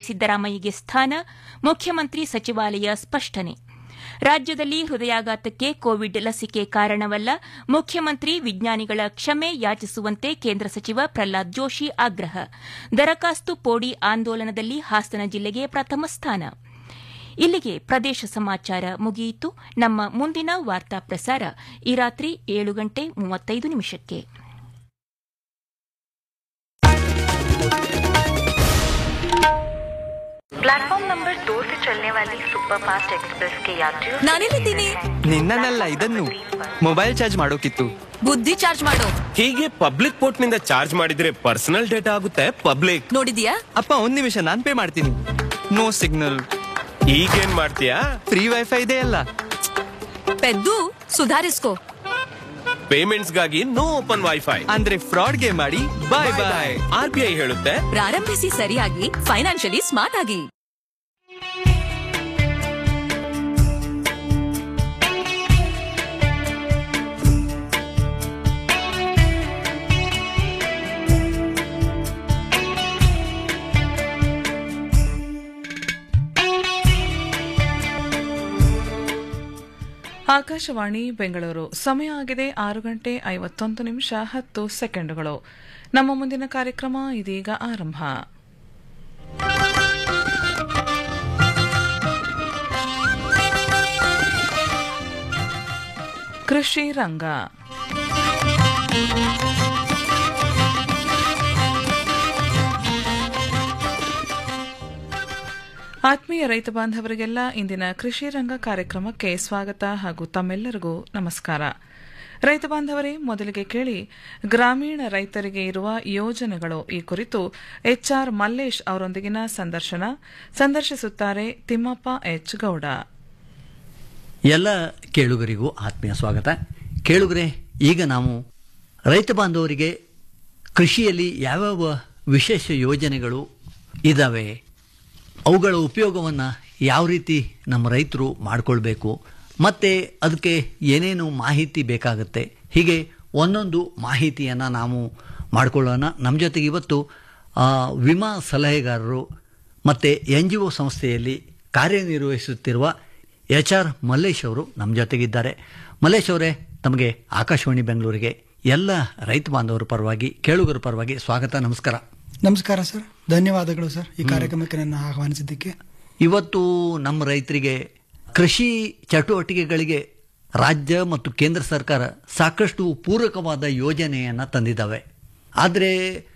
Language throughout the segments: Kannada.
ಸಿದ್ದರಾಮಯ್ಯಗೆ ಸ್ಥಾನ ಮುಖ್ಯಮಂತ್ರಿ ಸಚಿವಾಲಯ ಸ್ಪಷ್ಟನೆ ರಾಜ್ಯದಲ್ಲಿ ಹೃದಯಾಘಾತಕ್ಕೆ ಕೋವಿಡ್ ಲಸಿಕೆ ಕಾರಣವಲ್ಲ ಮುಖ್ಯಮಂತ್ರಿ ವಿಜ್ಞಾನಿಗಳ ಕ್ಷಮೆ ಯಾಚಿಸುವಂತೆ ಕೇಂದ್ರ ಸಚಿವ ಪ್ರಹ್ಲಾದ್ ಜೋಶಿ ಆಗ್ರಹ ದರಖಾಸ್ತು ಪೋಡಿ ಆಂದೋಲನದಲ್ಲಿ ಹಾಸನ ಜಿಲ್ಲೆಗೆ ಪ್ರಥಮ ಸ್ಥಾನ ಇಲ್ಲಿಗೆ ಪ್ರದೇಶ ಸಮಾಚಾರ ಮುಗಿಯಿತು ನಮ್ಮ ಮುಂದಿನ ವಾರ್ತಾ ಪ್ರಸಾರ ಈ ರಾತ್ರಿ ಏಳು ಗಂಟೆ ಮೂವತ್ತೈದು ನಿಮಿಷಕ್ಕೆ प्लेटफॉर्म नंबर दो से चलने वाली सुपरफास्ट एक्सप्रेस के यात्रियों ನಾನೆಲ್ಲಿದ್ದೀನಿ ನಿನ್ನನ್ನಲ್ಲ ಇದನ್ನು ಮೊಬೈಲ್ ಚಾರ್ಜ್ ಮಾಡೋಕಿತ್ತು ಬುದ್ಧಿ ಚಾರ್ಜ್ ಮಾಡು ಹೀಗೆ ಪಬ್ಲಿಕ್ ಪೋರ್ಟ್ ನಿಂದ ಚಾರ್ಜ್ ಮಾಡಿದ್ರೆ ಪರ್ಸನಲ್ ಡೇಟಾ ಆಗುತ್ತೆ ಪಬ್ಲಿಕ್ ನೋಡಿದ್ಯಾ ಅಪ್ಪ ಒಂದ್ ನಿಮಿಷ ನಾನ್ ಪೇ ಮಾಡ್ತೀನಿ ನೋ ಸಿಗ್ನಲ್ ಈಗೇನ್ ಮಾಡ್ತೀಯಾ ಫ್ರೀ ವೈಫೈ ಇದೆ ಅಲ್ಲ ಪೆದ್ದು ಸುಧಾರಿಸ್ಕೋ ಪೇಮೆಂಟ್ಸ್ ಗಾಗಿ ನೋ ಓಪನ್ ವೈಫೈ ಅಂದ್ರೆ ಫ್ರಾಡ್ಗೆ ಮಾಡಿ bye bye R B I ಹೇಳುತ್ತೆ ಪ್ರಾರಂಭಿಸಿ ಸರಿಯಾಗಿ ಫೈನಾನ್ಷಿಯಲಿ ಸ್ಮಾರ್ಟ್ ಆಗಿ ಆಕಾಶವಾಣಿ ಬೆಂಗಳೂರು ಸಮಯ ಆಗಿದೆ ಆರು ಗಂಟೆ ಐವತ್ತೊಂದು ನಿಮಿಷ ಹತ್ತು ಸೆಕೆಂಡುಗಳು ನಮ್ಮ ಮುಂದಿನ ಕಾರ್ಯಕ್ರಮ ಇದೀಗ ಆರಂಭ ಕೃಷಿ ರಂಗ ಆತ್ಮೀಯ ರೈತ ಬಾಂಧವರಿಗೆಲ್ಲ ಇಂದಿನ ಕೃಷಿ ರಂಗ ಕಾರ್ಯಕ್ರಮಕ್ಕೆ ಸ್ವಾಗತ ಹಾಗೂ ತಮ್ಮೆಲ್ಲರಿಗೂ ನಮಸ್ಕಾರ ರೈತ ಬಾಂಧವರೇ ಮೊದಲಿಗೆ ಕೇಳಿ ಗ್ರಾಮೀಣ ರೈತರಿಗೆ ಇರುವ ಯೋಜನೆಗಳು ಈ ಕುರಿತು ಎಚ್ಆರ್ ಮಲ್ಲೇಶ್ ಅವರೊಂದಿಗಿನ ಸಂದರ್ಶನ ಸಂದರ್ಶಿಸುತ್ತಾರೆ ತಿಮ್ಮಪ್ಪ ಎಚ್ ಗೌಡ ಎಲ್ಲ ಕೇಳುಗರಿಗೂ ಆತ್ಮೀಯ ಸ್ವಾಗತ ಕೇಳುಗರೆ ಈಗ ನಾವು ರೈತ ಬಾಂಧವರಿಗೆ ಕೃಷಿಯಲ್ಲಿ ಯಾವ್ಯಾವ ವಿಶೇಷ ಯೋಜನೆಗಳು ಇದ್ದಾವೆ ಅವುಗಳ ಉಪಯೋಗವನ್ನು ಯಾವ ರೀತಿ ನಮ್ಮ ರೈತರು ಮಾಡಿಕೊಳ್ಬೇಕು ಮತ್ತು ಅದಕ್ಕೆ ಏನೇನು ಮಾಹಿತಿ ಬೇಕಾಗುತ್ತೆ ಹೀಗೆ ಒಂದೊಂದು ಮಾಹಿತಿಯನ್ನು ನಾವು ಮಾಡಿಕೊಳ್ಳೋಣ ನಮ್ಮ ಜೊತೆಗೆ ಇವತ್ತು ಆ, ವಿಮಾ ಸಲಹೆಗಾರರು ಮತ್ತು ಎನ್ ಜಿ ಒ ಸಂಸ್ಥೆಯಲ್ಲಿ ಕಾರ್ಯನಿರ್ವಹಿಸುತ್ತಿರುವ ಎಚ್ ಆರ್ ಮಲ್ಲೇಶ್ ಅವರು ನಮ್ಮ ಜೊತೆಗಿದ್ದಾರೆ ಮಲ್ಲೇಶ್ ಅವರೇ ತಮಗೆ ಆಕಾಶವಾಣಿ ಬೆಂಗಳೂರಿಗೆ ಎಲ್ಲ ರೈತ ಬಾಂಧವರ ಪರವಾಗಿ ಕೇಳುಗರ ಪರವಾಗಿ ಸ್ವಾಗತ ನಮಸ್ಕಾರ ನಮಸ್ಕಾರ ಸರ್ ಧನ್ಯವಾದಗಳು ಸರ್ ಈ ಕಾರ್ಯಕ್ರಮಕ್ಕೆ ನನ್ನ ಆಹ್ವಾನಿಸಿದ್ದಕ್ಕೆ ಇವತ್ತು ನಮ್ಮ ರೈತರಿಗೆ ಕೃಷಿ ಚಟುವಟಿಕೆಗಳಿಗೆ ರಾಜ್ಯ ಮತ್ತು ಕೇಂದ್ರ ಸರ್ಕಾರ ಸಾಕಷ್ಟು ಪೂರಕವಾದ ಯೋಜನೆಯನ್ನು ತಂದಿದ್ದಾವೆ ಆದರೆ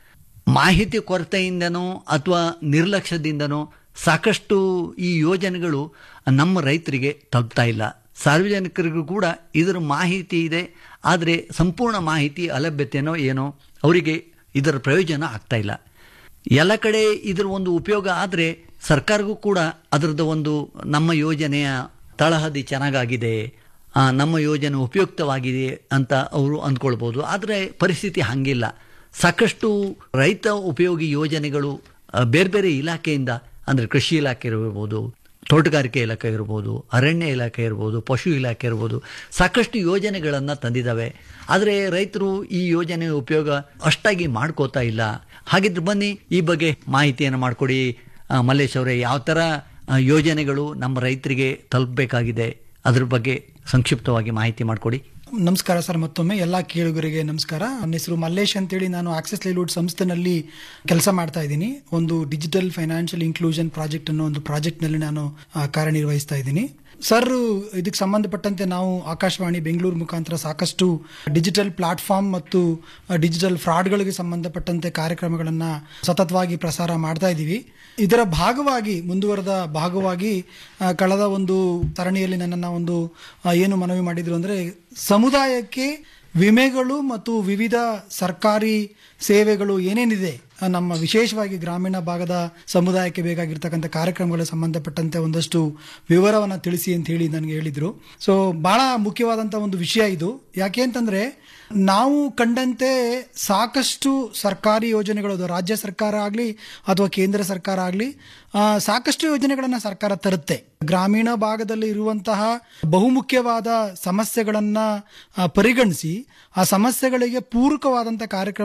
ಮಾಹಿತಿ ಕೊರತೆಯಿಂದನೋ ಅಥವಾ ನಿರ್ಲಕ್ಷ್ಯದಿಂದನೋ ಸಾಕಷ್ಟು ಈ ಯೋಜನೆಗಳು ನಮ್ಮ ರೈತರಿಗೆ ತಲುಪ್ತಾ ಇಲ್ಲ ಸಾರ್ವಜನಿಕರಿಗೂ ಕೂಡ ಇದರ ಮಾಹಿತಿ ಇದೆ ಆದರೆ ಸಂಪೂರ್ಣ ಮಾಹಿತಿ ಅಲಭ್ಯತೆನೋ ಏನೋ ಅವರಿಗೆ ಇದರ ಪ್ರಯೋಜನ ಆಗ್ತಾ ಇಲ್ಲ ಎಲ್ಲ ಕಡೆ ಇದರ ಒಂದು ಉಪಯೋಗ ಆದರೆ ಸರ್ಕಾರಕ್ಕೂ ಕೂಡ ಅದರದ್ದು ಒಂದು ನಮ್ಮ ಯೋಜನೆಯ ತಳಹದಿ ಚೆನ್ನಾಗಾಗಿದೆ ಆ, ನಮ್ಮ ಯೋಜನೆ ಉಪಯುಕ್ತವಾಗಿದೆ ಅಂತ ಅವರು ಅಂದ್ಕೊಳ್ಬೋದು ಆದರೆ ಪರಿಸ್ಥಿತಿ ಹಾಗಿಲ್ಲ ಸಾಕಷ್ಟು ರೈತ ಉಪಯೋಗಿ ಯೋಜನೆಗಳು ಆ, ಬೇರೆ ಬೇರೆ ಇಲಾಖೆಯಿಂದ ಅಂದರೆ ಕೃಷಿ ಇಲಾಖೆ ಇರಬಹುದು ತೋಟಗಾರಿಕೆ ಇಲಾಖೆ ಇರ್ಬೋದು ಅರಣ್ಯ ಇಲಾಖೆ ಇರ್ಬೋದು ಪಶು ಇಲಾಖೆ ಇರ್ಬೋದು ಸಾಕಷ್ಟು ಯೋಜನೆಗಳನ್ನು ತಂದಿದ್ದಾವೆ ಆದರೆ ರೈತರು ಈ ಯೋಜನೆಯ ಉಪಯೋಗ ಅಷ್ಟಾಗಿ ಮಾಡ್ಕೋತಾ ಇಲ್ಲ ಹಾಗಿದ್ರೆ ಬನ್ನಿ ಈ ಬಗ್ಗೆ ಮಾಹಿತಿಯನ್ನು ಮಾಡಿಕೊಡಿ ಆ, ಮಲ್ಲೇಶ್ ಅವರೇ ಯಾವ ಥರ ಆ, ಯೋಜನೆಗಳು ನಮ್ಮ ರೈತರಿಗೆ ತಲುಪಬೇಕಾಗಿದೆ ಅದ್ರ ಬಗ್ಗೆ ಸಂಕ್ಷಿಪ್ತವಾಗಿ ಮಾಹಿತಿ ಮಾಡಿಕೊಡಿ ನಮಸ್ಕಾರ ಸರ್ ಮತ್ತೊಮ್ಮೆ ಎಲ್ಲ ಕೇಳುಗರಿಗೆ ನಮಸ್ಕಾರ ನನ್ನ ಹೆಸರು ಮಲ್ಲೇಶ್ ಅಂತೇಳಿ ನಾನು ಆಕ್ಸೆಸ್ ಲೈಲುಡ್ ಸಂಸ್ಥೆನಲ್ಲಿ ಕೆಲಸ ಮಾಡ್ತಾ ಇದ್ದೀನಿ ಒಂದು ಡಿಜಿಟಲ್ ಫೈನಾನ್ಷಿಯಲ್ ಇನ್ಕ್ಲೂಷನ್ ಪ್ರಾಜೆಕ್ಟ್ ಅನ್ನೋ ಒಂದು ಪ್ರಾಜೆಕ್ಟ್ನಲ್ಲಿ ನಾನು ಆ, ಕಾರ್ಯನಿರ್ವಹಿಸ್ತಾ ಇದ್ದೀನಿ ಸರ್ ಇದಕ್ಕೆ ಸಂಬಂಧಪಟ್ಟಂತೆ ನಾವು ಆಕಾಶವಾಣಿ ಬೆಂಗಳೂರು ಮುಖಾಂತರ ಸಾಕಷ್ಟು ಡಿಜಿಟಲ್ ಪ್ಲಾಟ್ಫಾರ್ಮ್ ಮತ್ತು ಡಿಜಿಟಲ್ ಫ್ರಾಡ್ಗಳಿಗೆ ಸಂಬಂಧಪಟ್ಟಂತೆ ಕಾರ್ಯಕ್ರಮಗಳನ್ನು ಸತತವಾಗಿ ಪ್ರಸಾರ ಮಾಡ್ತಾ ಇದ್ದೀವಿ ಇದರ ಭಾಗವಾಗಿ ಮುಂದುವರೆದ ಭಾಗವಾಗಿ ಆ, ಕಳೆದ ಒಂದು ಸರಣಿಯಲ್ಲಿ ನನ್ನನ್ನು ಒಂದು ಆ, ಏನು ಮನವಿ ಮಾಡಿದ್ರು ಅಂದರೆ ಸಮುದಾಯಕ್ಕೆ ವಿಮೆಗಳು ಮತ್ತು ವಿವಿಧ ಸರ್ಕಾರಿ ಸೇವೆಗಳು ಏನೇನಿದೆ ಆ, ನಮ್ಮ ವಿಶೇಷವಾಗಿ ಗ್ರಾಮೀಣ ಭಾಗದ ಸಮುದಾಯಕ್ಕೆ ಬೇಕಾಗಿರ್ತಕ್ಕಂಥ ಕಾರ್ಯಕ್ರಮಗಳಿಗೆ ಸಂಬಂಧಪಟ್ಟಂತೆ ಒಂದಷ್ಟು ವಿವರವನ್ನು ತಿಳಿಸಿ ಅಂತ ಹೇಳಿ ನನಗೆ ಹೇಳಿದರು ಸೊ ಬಹಳ ಮುಖ್ಯವಾದಂಥ ಒಂದು ವಿಷಯ ಇದು ಯಾಕೆ ಅಂತಂದರೆ ನಾವು ಕಂಡಂತೆ ಸಾಕಷ್ಟು ಸರ್ಕಾರಿ ಯೋಜನೆಗಳು ಅದು ರಾಜ್ಯ ಸರ್ಕಾರ ಆಗಲಿ ಅಥವಾ ಕೇಂದ್ರ ಸರ್ಕಾರ ಆಗಲಿ ಸಾಕಷ್ಟು ಯೋಜನೆಗಳನ್ನು ಸರ್ಕಾರ ತರುತ್ತೆ ಗ್ರಾಮೀಣ ಭಾಗದಲ್ಲಿ ಇರುವಂತಹ ಬಹುಮುಖ್ಯವಾದ ಸಮಸ್ಯೆಗಳನ್ನು ಪರಿಗಣಿಸಿ ಆ ಸಮಸ್ಯೆಗಳಿಗೆ ಪೂರಕವಾದಂಥ ಕಾರ್ಯಕ್ರಮಗಳನ್ನು ಸರ್ಕಾರ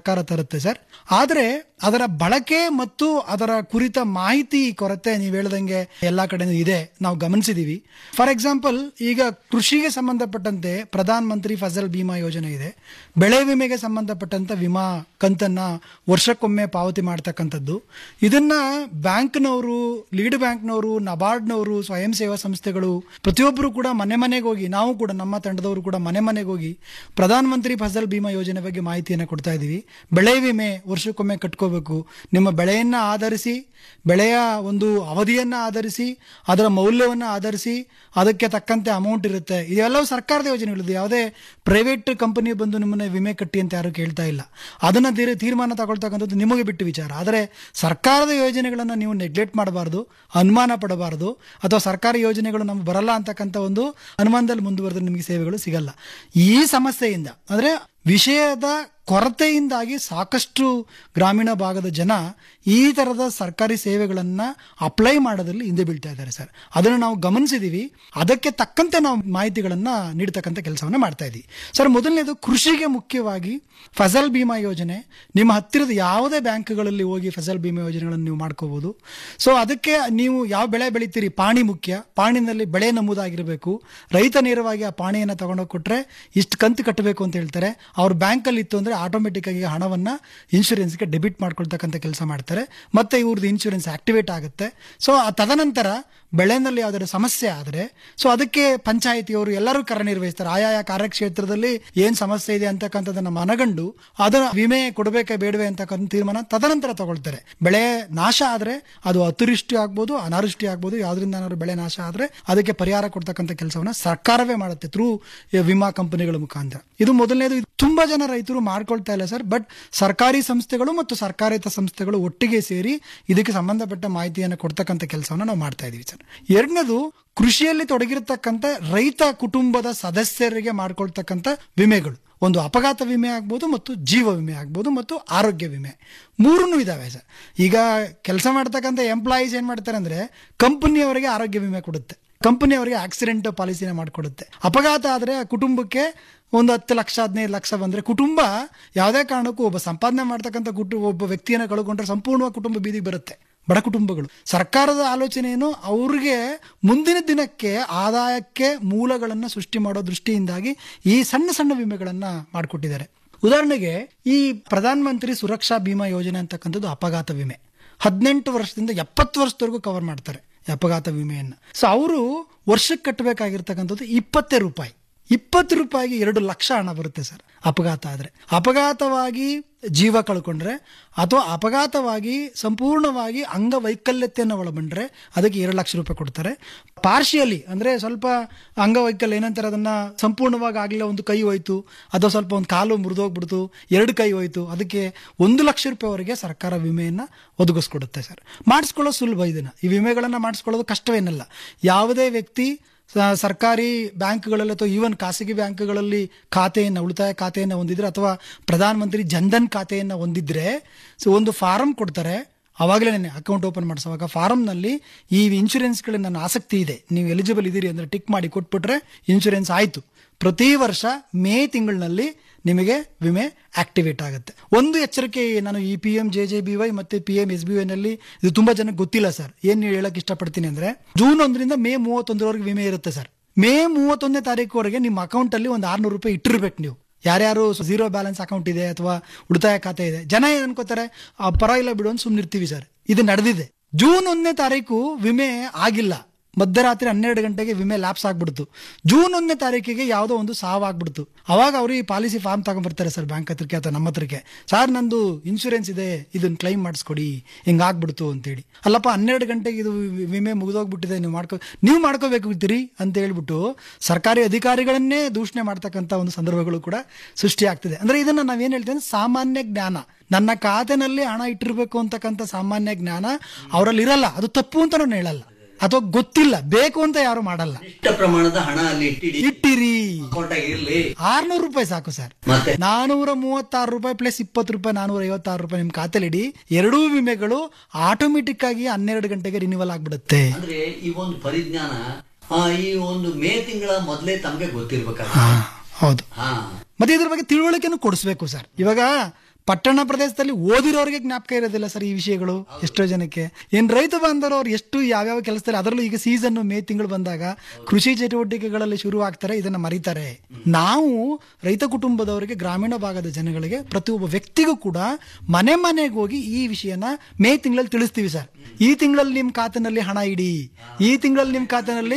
ಸರ್ಕಾರ ತರುತ್ತೆ ಸರ್ ಆದರೆ ಅದರ ಬಳಕೆ ಮತ್ತು ಅದರ ಕುರಿತ ಮಾಹಿತಿ ಕೊರತೆ ನೀವು ಹೇಳ್ದಂಗೆ ಎಲ್ಲಾ ಕಡೆನೂ ಇದೆ ನಾವು ಗಮನಿಸಿದೀವಿ ಫಾರ್ ಎಕ್ಸಾಂಪಲ್ ಈಗ ಕೃಷಿಗೆ ಸಂಬಂಧಪಟ್ಟಂತೆ ಪ್ರಧಾನ ಮಂತ್ರಿ ಫಸಲ್ ಬಿಮಾ ಯೋಜನೆ ಇದೆ ಬೆಳೆ ವಿಮೆಗೆ ಸಂಬಂಧಪಟ್ಟಂತ ವಿಮಾ ಕಂತನ್ನ ವರ್ಷಕ್ಕೊಮ್ಮೆ ಪಾವತಿ ಮಾಡ್ತಕ್ಕಂಥದ್ದು ಇದನ್ನ ಬ್ಯಾಂಕ್ನವರು ಲೀಡ್ ಬ್ಯಾಂಕ್ನವರು ನಬಾರ್ಡ್ನವರು ಸ್ವಯಂ ಸೇವಾ ಸಂಸ್ಥೆಗಳು ಪ್ರತಿಯೊಬ್ಬರು ಕೂಡ ಮನೆ ಮನೆಗೆ ಹೋಗಿ ನಾವು ಕೂಡ ನಮ್ಮ ತಂಡದವರು ಕೂಡ ಮನೆ ಮನೆಗೆ ಹೋಗಿ ಪ್ರಧಾನ ಮಂತ್ರಿ ಫಸಲ್ ಬಿಮಾ ಯೋಜನೆ ಬಗ್ಗೆ ಮಾಹಿತಿಯನ್ನು ಕೊಡ್ತಾ ಇದ್ದೀವಿ ಬೆಳೆ ವಿಮೆ ವರ್ಷಕ್ಕೊಮ್ಮೆ ಕಟ್ಕೋಬೇಕು ನಿಮ್ಮ ಬೆಳೆಯನ್ನ ಆಧರಿಸಿ ಬೆಳೆಯ ಒಂದು ಅವಧಿಯನ್ನ ಆಧರಿಸಿ ಅದರ ಮೌಲ್ಯವನ್ನು ಆಧರಿಸಿ ಅದಕ್ಕೆ ತಕ್ಕಂತೆ ಅಮೌಂಟ್ ಇರುತ್ತೆ ಇದೆಲ್ಲವೂ ಸರ್ಕಾರದ ಯೋಜನೆಗಳಿದೆ ಯಾವುದೇ ಪ್ರೈವೇಟ್ ಕಂಪನಿ ಬಂದು ನಿಮ್ಮನ್ನ ವಿಮೆ ಕಟ್ಟಿ ಅಂತ ಯಾರು ಕೇಳ್ತಾ ಇಲ್ಲ ಅದನ್ನ ತೀರ್- ತೀರ್ಮಾನ ತಗೊಳ್ತಕ್ಕಂಥದ್ದು ನಿಮಗೆ ಬಿಟ್ಟು ವಿಚಾರ ಆದರೆ ಸರ್ಕಾರದ ಯೋಜನೆಗಳನ್ನು ನೀವು ನೆಗ್ಲೆಕ್ಟ್ ಮಾಡಬಾರ್ದು ಅನುಮಾನ ಪಡಬಾರ್ದು ಅಥವಾ ಸರ್ಕಾರಿ ಯೋಜನೆಗಳು ನಮ್ಗೆ ಬರಲ್ಲ ಅಂತಕ್ಕಂಥ ಒಂದು ಅನುಮಾನದಲ್ಲಿ ಮುಂದುವರೆದ್ರೆ ನಿಮಗೆ ಸೇವೆಗಳು ಸಿಗಲ್ಲ ಈ ಸಮಸ್ಯೆಯಿಂದ ಅಂದ್ರೆ ವಿಷಯದ ಕೊರತೆಯಿಂದಾಗಿ ಸಾಕಷ್ಟು ಗ್ರಾಮೀಣ ಭಾಗದ ಜನ ಈ ತರದ ಸರ್ಕಾರಿ ಸೇವೆಗಳನ್ನ ಅಪ್ಲೈ ಮಾಡೋದ್ರಲ್ಲಿ ಹಿಂದೆ ಬೀಳ್ತಾ ಇದ್ದಾರೆ ಸರ್ ಅದನ್ನು ನಾವು ಗಮನಿಸಿದೀವಿ ಅದಕ್ಕೆ ತಕ್ಕಂತೆ ನಾವು ಮಾಹಿತಿಗಳನ್ನ ನೀಡ್ತಕ್ಕಂಥ ಕೆಲಸವನ್ನ ಮಾಡ್ತಾ ಇದ್ದೀವಿ ಸರ್ ಮೊದಲನೇದು ಕೃಷಿಗೆ ಮುಖ್ಯವಾಗಿ ಫಸಲ್ ಬಿಮಾ ಯೋಜನೆ ನಿಮ್ಮ ಹತ್ತಿರದ ಯಾವುದೇ ಬ್ಯಾಂಕ್ಗಳಲ್ಲಿ ಹೋಗಿ ಫಸಲ್ ಬಿಮಾ ಯೋಜನೆಗಳನ್ನು ನೀವು ಮಾಡ್ಕೋಬಹುದು ಸೊ ಅದಕ್ಕೆ ನೀವು ಯಾವ ಬೆಳೆ ಬೆಳಿತೀರಿ ಪಾಣಿ ಮುಖ್ಯ ಪಾಣಿನಲ್ಲಿ ಬೆಳೆ ನಮೂದಾಗಿರಬೇಕು ರೈತ ನೇರವಾಗಿ ಆ ಪಾಣಿಯನ್ನು ತಗೊಂಡೋಗಿ ಕೊಟ್ರೆ ಇಷ್ಟು ಕಂತು ಕಟ್ಟಬೇಕು ಅಂತ ಹೇಳ್ತಾರೆ ಅವ್ರ ಬ್ಯಾಂಕಲ್ಲಿ ಇತ್ತು ಅಂದ್ರೆ ಆಟೋಮೆಟಿಕ್ ಆಗಿ ಹಣವನ್ನ ಇನ್ಶೂರೆನ್ಸ್ಗೆ ಡೆಬಿಟ್ ಮಾಡ್ಕೊಳ್ತಕ್ಕಂಥ ಕೆಲಸ ಮಾಡ್ತಾರೆ ಮತ್ತೆ ಇವ್ರದ್ದು ಇನ್ಶೂರೆನ್ಸ್ ಆಕ್ಟಿವೇಟ್ ಆಗುತ್ತೆ ಸೊ ತದನಂತರ ಬೆಳೆನಲ್ಲಿ ಯಾವ್ದಾದ್ರು ಸಮಸ್ಯೆ ಆದರೆ ಸೊ ಅದಕ್ಕೆ ಪಂಚಾಯಿತಿಯವರು ಎಲ್ಲರೂ ಕಾರ್ಯನಿರ್ವಹಿಸ್ತಾರೆ ಆಯಾಯ ಕಾರ್ಯಕ್ಷೇತ್ರದಲ್ಲಿ ಏನ್ ಸಮಸ್ಯೆ ಇದೆ ಅಂತಕ್ಕಂಥದ್ದನ್ನ ಮನಗಂಡು ಅದರ ವಿಮೆ ಕೊಡಬೇಕೆ ಬೇಡವೆ ಅಂತಕ್ಕಂಥ ತೀರ್ಮಾನ ತದನಂತರ ತಗೊಳ್ತಾರೆ ಬೆಳೆ ನಾಶ ಆದ್ರೆ ಅದು ಅತಿವೃಷ್ಟಿ ಆಗ್ಬೋದು ಅನಾವೃಷ್ಟಿ ಆಗ್ಬೋದು ಯಾವ್ದ್ರಿಂದ ಏನಾದ್ರು ಬೆಳೆ ನಾಶ ಆದ್ರೆ ಅದಕ್ಕೆ ಪರಿಹಾರ ಕೊಡ್ತಕ್ಕಂಥ ಕೆಲಸವನ್ನ ಸರ್ಕಾರವೇ ಮಾಡುತ್ತೆ ಥ್ರೂ ವಿಮಾ ಕಂಪನಿಗಳ ಮುಖಾಂತರ ಇದು ಮೊದಲನೇದು ಇದು ತುಂಬಾ ಜನ ರೈತರು ಮಾಡ್ಕೊಳ್ತಾ ಇಲ್ಲ ಸರ್ ಬಟ್ ಸರ್ಕಾರಿ ಸಂಸ್ಥೆಗಳು ಮತ್ತು ಸರ್ಕಾರೇತರ ಸಂಸ್ಥೆಗಳು ಒಟ್ಟಿಗೆ ಸೇರಿ ಇದಕ್ಕೆ ಸಂಬಂಧಪಟ್ಟ ಮಾಹಿತಿಯನ್ನು ಕೊಡ್ತಕ್ಕಂಥ ಕೆಲಸವನ್ನ ನಾವು ಮಾಡ್ತಾ ಇದೀವಿ ಸರ್ ಎರಡನೇದು ಕೃಷಿಯಲ್ಲಿ ತೊಡಗಿರತಕ್ಕಂಥ ರೈತ ಕುಟುಂಬದ ಸದಸ್ಯರಿಗೆ ಮಾಡ್ಕೊಳ್ತಕ್ಕಂಥ ವಿಮೆಗಳು ಒಂದು ಅಪಘಾತ ವಿಮೆ ಆಗ್ಬೋದು ಮತ್ತು ಜೀವ ವಿಮೆ ಆಗ್ಬೋದು ಮತ್ತು ಆರೋಗ್ಯ ವಿಮೆ ಮೂರನ್ನು ಇದಾವೆ ಸರ್ ಈಗ ಕೆಲಸ ಮಾಡ್ತಕ್ಕಂಥ ಎಂಪ್ಲಾಯೀಸ್ ಏನ್ ಮಾಡ್ತಾರೆ ಅಂದ್ರೆ ಕಂಪನಿಯವರಿಗೆ ಆರೋಗ್ಯ ವಿಮೆ ಕೊಡುತ್ತೆ ಕಂಪನಿಯವರಿಗೆ ಆಕ್ಸಿಡೆಂಟ್ ಪಾಲಿಸಿನ ಮಾಡಿಕೊಡುತ್ತೆ ಅಪಘಾತ ಆದರೆ ಆ ಕುಟುಂಬಕ್ಕೆ ಒಂದು ಹತ್ತು ಲಕ್ಷ ಹದಿನೈದು ಲಕ್ಷ ಬಂದ್ರೆ ಕುಟುಂಬ ಯಾವುದೇ ಕಾರಣಕ್ಕೂ ಒಬ್ಬ ಸಂಪಾದನೆ ಮಾಡ್ತಕ್ಕಂಥ ಕುಟುಂಬ ಒಬ್ಬ ವ್ಯಕ್ತಿಯನ್ನು ಕಳ್ಕೊಂಡ್ರೆ ಸಂಪೂರ್ಣವಾಗಿ ಕುಟುಂಬ ಬೀದಿಗೆ ಬರುತ್ತೆ ಬಡ ಕುಟುಂಬಗಳು ಸರ್ಕಾರದ ಆಲೋಚನೆ ಏನು ಅವ್ರಿಗೆ ಮುಂದಿನ ದಿನಕ್ಕೆ ಆದಾಯಕ್ಕೆ ಮೂಲಗಳನ್ನ ಸೃಷ್ಟಿ ಮಾಡೋ ದೃಷ್ಟಿಯಿಂದಾಗಿ ಈ ಸಣ್ಣ ಸಣ್ಣ ವಿಮೆಗಳನ್ನ ಮಾಡಿಕೊಟ್ಟಿದ್ದಾರೆ ಉದಾಹರಣೆಗೆ ಈ ಪ್ರಧಾನ ಮಂತ್ರಿ ಸುರಕ್ಷಾ ಬಿಮಾ ಯೋಜನೆ ಅಂತಕ್ಕಂಥದ್ದು ಅಪಘಾತ ವಿಮೆ ಹದಿನೆಂಟು ವರ್ಷದಿಂದ ಎಪ್ಪತ್ತು ವರ್ಷದವರೆಗೂ ಕವರ್ ಮಾಡ್ತಾರೆ ಈ ಅಪಘಾತ ವಿಮೆಯನ್ನ ಸೊ ಅವರು ವರ್ಷಕ್ಕೆ ಕಟ್ಟಬೇಕಾಗಿರ್ತಕ್ಕಂಥದ್ದು ಇಪ್ಪತ್ತೇ ರೂಪಾಯಿ ಇಪ್ಪತ್ತು ರೂಪಾಯಿಗೆ ಎರಡು ಲಕ್ಷ ಹಣ ಬರುತ್ತೆ ಸರ್ ಅಪಘಾತ ಆದ್ರೆ ಅಪಘಾತವಾಗಿ ಜೀವ ಕಳ್ಕೊಂಡ್ರೆ ಅಥವಾ ಅಪಘಾತವಾಗಿ ಸಂಪೂರ್ಣವಾಗಿ ಅಂಗವೈಕಲ್ಯತೆಯನ್ನು ಒಳಗೊಂಡ್ರೆ ಅದಕ್ಕೆ ಎರಡು ಲಕ್ಷ ರೂಪಾಯಿ ಕೊಡ್ತಾರೆ ಪಾರ್ಶಿಯಲಿ ಅಂದ್ರೆ ಸ್ವಲ್ಪ ಅಂಗವೈಕಲ್ಯ ಏನಂತಾರೆ ಅದನ್ನ ಸಂಪೂರ್ಣವಾಗಿ ಆಗಲಿಲ್ಲ ಒಂದು ಕೈ ಹೋಯ್ತು ಅಥವಾ ಸ್ವಲ್ಪ ಒಂದು ಕಾಲು ಮುರಿದೋಗ್ಬಿಡ್ತು ಎರಡು ಕೈ ಹೋಯ್ತು ಅದಕ್ಕೆ ಒಂದು ಲಕ್ಷ ರೂಪಾಯಿವರೆಗೆ ಸರ್ಕಾರ ವಿಮೆಯನ್ನ ಒದಗಿಸ್ಕೊಡುತ್ತೆ ಸರ್ ಮಾಡಿಸ್ಕೊಳ್ಳೋ ಸುಲಭ ಇದನ್ನ ಈ ವಿಮೆಗಳನ್ನ ಮಾಡಿಸ್ಕೊಳ್ಳೋದು ಕಷ್ಟವೇನಲ್ಲ ಯಾವುದೇ ವ್ಯಕ್ತಿ ಸ- ಸರ್ಕಾರಿ ಬ್ಯಾಂಕ್ಗಳಲ್ಲಿ ಅಥವಾ ಈವನ್ ಖಾಸಗಿ ಬ್ಯಾಂಕ್ಗಳಲ್ಲಿ ಖಾತೆಯನ್ನು ಉಳಿತಾಯ ಖಾತೆಯನ್ನು ಹೊಂದಿದ್ರೆ ಅಥವಾ ಪ್ರಧಾನ ಮಂತ್ರಿ ಜನ್ಧನ್ ಖಾತೆಯನ್ನು ಹೊಂದಿದ್ರೆ ಸೊ ಒಂದು ಫಾರಂ ಕೊಡ್ತಾರೆ ಅವಾಗಲೇ ಅಕೌಂಟ್ ಓಪನ್ ಮಾಡಿಸುವಾಗ ಫಾರಂನಲ್ಲಿ ಈ ಇನ್ಶೂರೆನ್ಸ್ಗಳಿಗೆ ನನ್ನ ಆಸಕ್ತಿ ಇದೆ ನೀವು ಎಲಿಜಿಬಲ್ ಇದೀರಿ ಅಂದ್ರೆ ಟಿಕ್ ಮಾಡಿ ಕೊಟ್ಬಿಟ್ರೆ ಇನ್ಶೂರೆನ್ಸ್ ಆಯ್ತು ಪ್ರತಿ ವರ್ಷ ಮೇ ತಿಂಗಳಿನಲ್ಲಿ ನಿಮಗೆ ವಿಮೆ ಆಕ್ಟಿವೇಟ್ ಆಗುತ್ತೆ ಒಂದು ಎಚ್ಚರಿಕೆ ನಾನು ಈ P M J J B Y ಮತ್ತೆ P M S B Y ನಲ್ಲಿ ಇದು ತುಂಬಾ ಜನಕ್ಕೆ ಗೊತ್ತಿಲ್ಲ ಸರ್ ಏನ್ ಹೇಳಕ್ ಇಷ್ಟಪಡ್ತೀನಿ ಅಂದ್ರೆ ಜೂನ್ ಒಂದರಿಂದ ಮೇ ಮೂವತ್ತೊಂದರವರೆಗೆ ವಿಮೆ ಇರುತ್ತೆ ಸರ್ ಮೇ ಮೂವತ್ತೊಂದನೇ ತಾರೀಕುವರೆಗೆ ನಿಮ್ಮ ಅಕೌಂಟ್ ಅಲ್ಲಿ ಒಂದು ಆರ್ನೂರು ರೂಪಾಯಿ ಇಟ್ಟಿರ್ಬೇಕು ನೀವು ಯಾರ್ಯಾರು ಝೀರೋ ಬ್ಯಾಲೆನ್ಸ್ ಅಕೌಂಟ್ ಇದೆ ಅಥವಾ ಉಳಿತಾಯ ಖಾತೆ ಇದೆ ಜನ ಏನ್ ಅನ್ಕೋತಾರೆ ಆ ಪರವಾಗಿಲ್ಲ ಬಿಡು ಅಂತ ಸುಮ್ಮನಿರ್ತೀವಿ ಸರ್ ಇದು ನಡೆದಿದೆ ಜೂನ್ ಒಂದನೇ ತಾರೀಕು ವಿಮೆ ಆಗಿಲ್ಲ ಮಧ್ಯರಾತ್ರಿ ಹನ್ನೆರಡು ಗಂಟೆಗೆ ವಿಮೆ ಲ್ಯಾಪ್ಸ್ ಆಗ್ಬಿಡ್ತು ಜೂನ್ ಒಂದನೇ ತಾರೀಕಿಗೆ ಯಾವುದೋ ಒಂದು ಸಾವು ಆಗ್ಬಿಡ್ತು ಅವಾಗ ಅವರು ಈ ಪಾಲಿಸಿ ಫಾರ್ಮ್ ತಗೊಂಡ್ಬರ್ತಾರೆ ಸರ್ ಬ್ಯಾಂಕ್ ಹತ್ರಕ್ಕೆ ಅಥವಾ ನಮ್ಮ ಹತ್ರಕ್ಕೆ ಸರ್ ನಂದು ಇನ್ಶೂರೆನ್ಸ್ ಇದೆ ಇದನ್ನ ಕ್ಲೈಮ್ ಮಾಡಿಸ್ಕೊಡಿ ಹಿಂಗಾಗ್ಬಿಡ್ತು ಅಂತೇಳಿ ಅಲ್ಲಪ್ಪ ಹನ್ನೆರಡು ಗಂಟೆಗೆ ಇದು ವಿ- ವಿಮೆ ಮುಗಿದೋಗ್ಬಿಟ್ಟಿದೆ ನೀವು ಮಾಡ್ಕೋ ನೀವು ಮಾಡ್ಕೋಬೇಕಿರ್ತೀರಿ ಅಂತ ಹೇಳ್ಬಿಟ್ಟು ಸರ್ಕಾರಿ ಅಧಿಕಾರಿಗಳನ್ನೇ ದೂಷಣೆ ಮಾಡ್ತಕ್ಕಂಥ ಒಂದು ಸಂದರ್ಭಗಳು ಕೂಡ ಸೃಷ್ಟಿ ಆಗ್ತಿದೆ ಅಂದ್ರೆ ಇದನ್ನ ನಾವೇನ್ ಹೇಳ್ತೇವೆ ಅಂದ್ರೆ ಸಾಮಾನ್ಯ ಜ್ಞಾನ ನನ್ನ ಖಾತೆನಲ್ಲಿ ಹಣ ಇಟ್ಟಿರ್ಬೇಕು ಅಂತಕ್ಕಂಥ ಸಾಮಾನ್ಯ ಜ್ಞಾನ ಅವರಲ್ಲಿ ಇರಲ್ಲ ಅದು ತಪ್ಪು ಅಂತ ನಾನು ಹೇಳಲ್ಲ ಅಥವಾ ಗೊತ್ತಿಲ್ಲ ಬೇಕು ಅಂತ ಯಾರು ಮಾಡಲ್ಲ ಇಷ್ಟ ಪ್ರಮಾಣದ ಹಣ ಅಲ್ಲಿ ಇಟ್ಟಿಡಿ ಇಟ್ಟಿರಿ ಅಕೌಂಟ್ ಇರ್ಲಿ ಆರ್ನೂರು ರೂಪಾಯಿ ಸಾಕು ಸರ್ ಮತ್ತೆ? ನಾನೂರ ಮೂವತ್ತಾರು ರೂಪಾಯಿ ಪ್ಲಸ್ ಇಪ್ಪತ್ತು ರೂಪಾಯಿ ನಾನೂರ ಐವತ್ತಾರು ರೂಪಾಯಿ ನಿಮ್ ಖಾತೆಲಿ ಇಡಿ ಎರಡೂ ವಿಮೆಗಳು ಆಟೋಮೆಟಿಕ್ ಆಗಿ ಹನ್ನೆರಡು ಗಂಟೆಗೆ ರಿನಿವಲ್ ಆಗ್ಬಿಡುತ್ತೆ ಅಂದ್ರೆ ಈ ಒಂದು ಪರಿಜ್ಞಾನ ಆ, ಈ ಒಂದು ಮೇ ತಿಂಗಳ ಮೊದಲೇ ತಮಗೆ ಹಾ ಗೊತ್ತಿರ್ಬೇಕಾಗುತ್ತೆ ಹೌದು ಹಾ ಮತ್ತೆ ಇದ್ರ ಬಗ್ಗೆ ತಿಳುವಳಿಕೆನೂ ಕೊಡಿಸ್ಬೇಕು ಸರ್ ಇವಾಗ ಪಟ್ಟಣ ಪ್ರದೇಶದಲ್ಲಿ ಓದಿರೋರಿಗೆ ಜ್ಞಾಪಕ ಇರೋದಿಲ್ಲ ಸರ್ ಈ ವಿಷಯಗಳು ಎಷ್ಟೋ ಜನಕ್ಕೆ ಏನ್ ರೈತ ಬಾಂಧವರು ಅವ್ರು ಎಷ್ಟು ಯಾವ್ಯಾವ ಕೆಲಸದಲ್ಲಿ ಅದರಲ್ಲೂ ಈಗ ಸೀಸನ್ ಮೇ ತಿಂಗಳು ಬಂದಾಗ ಕೃಷಿ ಚಟುವಟಿಕೆಗಳಲ್ಲಿ ಶುರು ಆಗ್ತಾರೆ ಇದನ್ನ ಮರೀತಾರೆ ನಾವು ರೈತ ಕುಟುಂಬದವರಿಗೆ ಗ್ರಾಮೀಣ ಭಾಗದ ಜನಗಳಿಗೆ ಪ್ರತಿಯೊಬ್ಬ ವ್ಯಕ್ತಿಗೂ ಕೂಡ ಮನೆ ಮನೆಗೆ ಹೋಗಿ ಈ ವಿಷಯನ ಮೇ ತಿಂಗಳಲ್ಲಿ ತಿಳಿಸ್ತೀವಿ ಸರ್ ಈ ತಿಂಗಳಲ್ಲಿ ನಿಮ್ ಖಾತೆನಲ್ಲಿ ಹಣ ಇಡಿ ಈ ತಿಂಗಳಲ್ಲಿ ನಿಮ್ ಖಾತೆನಲ್ಲಿ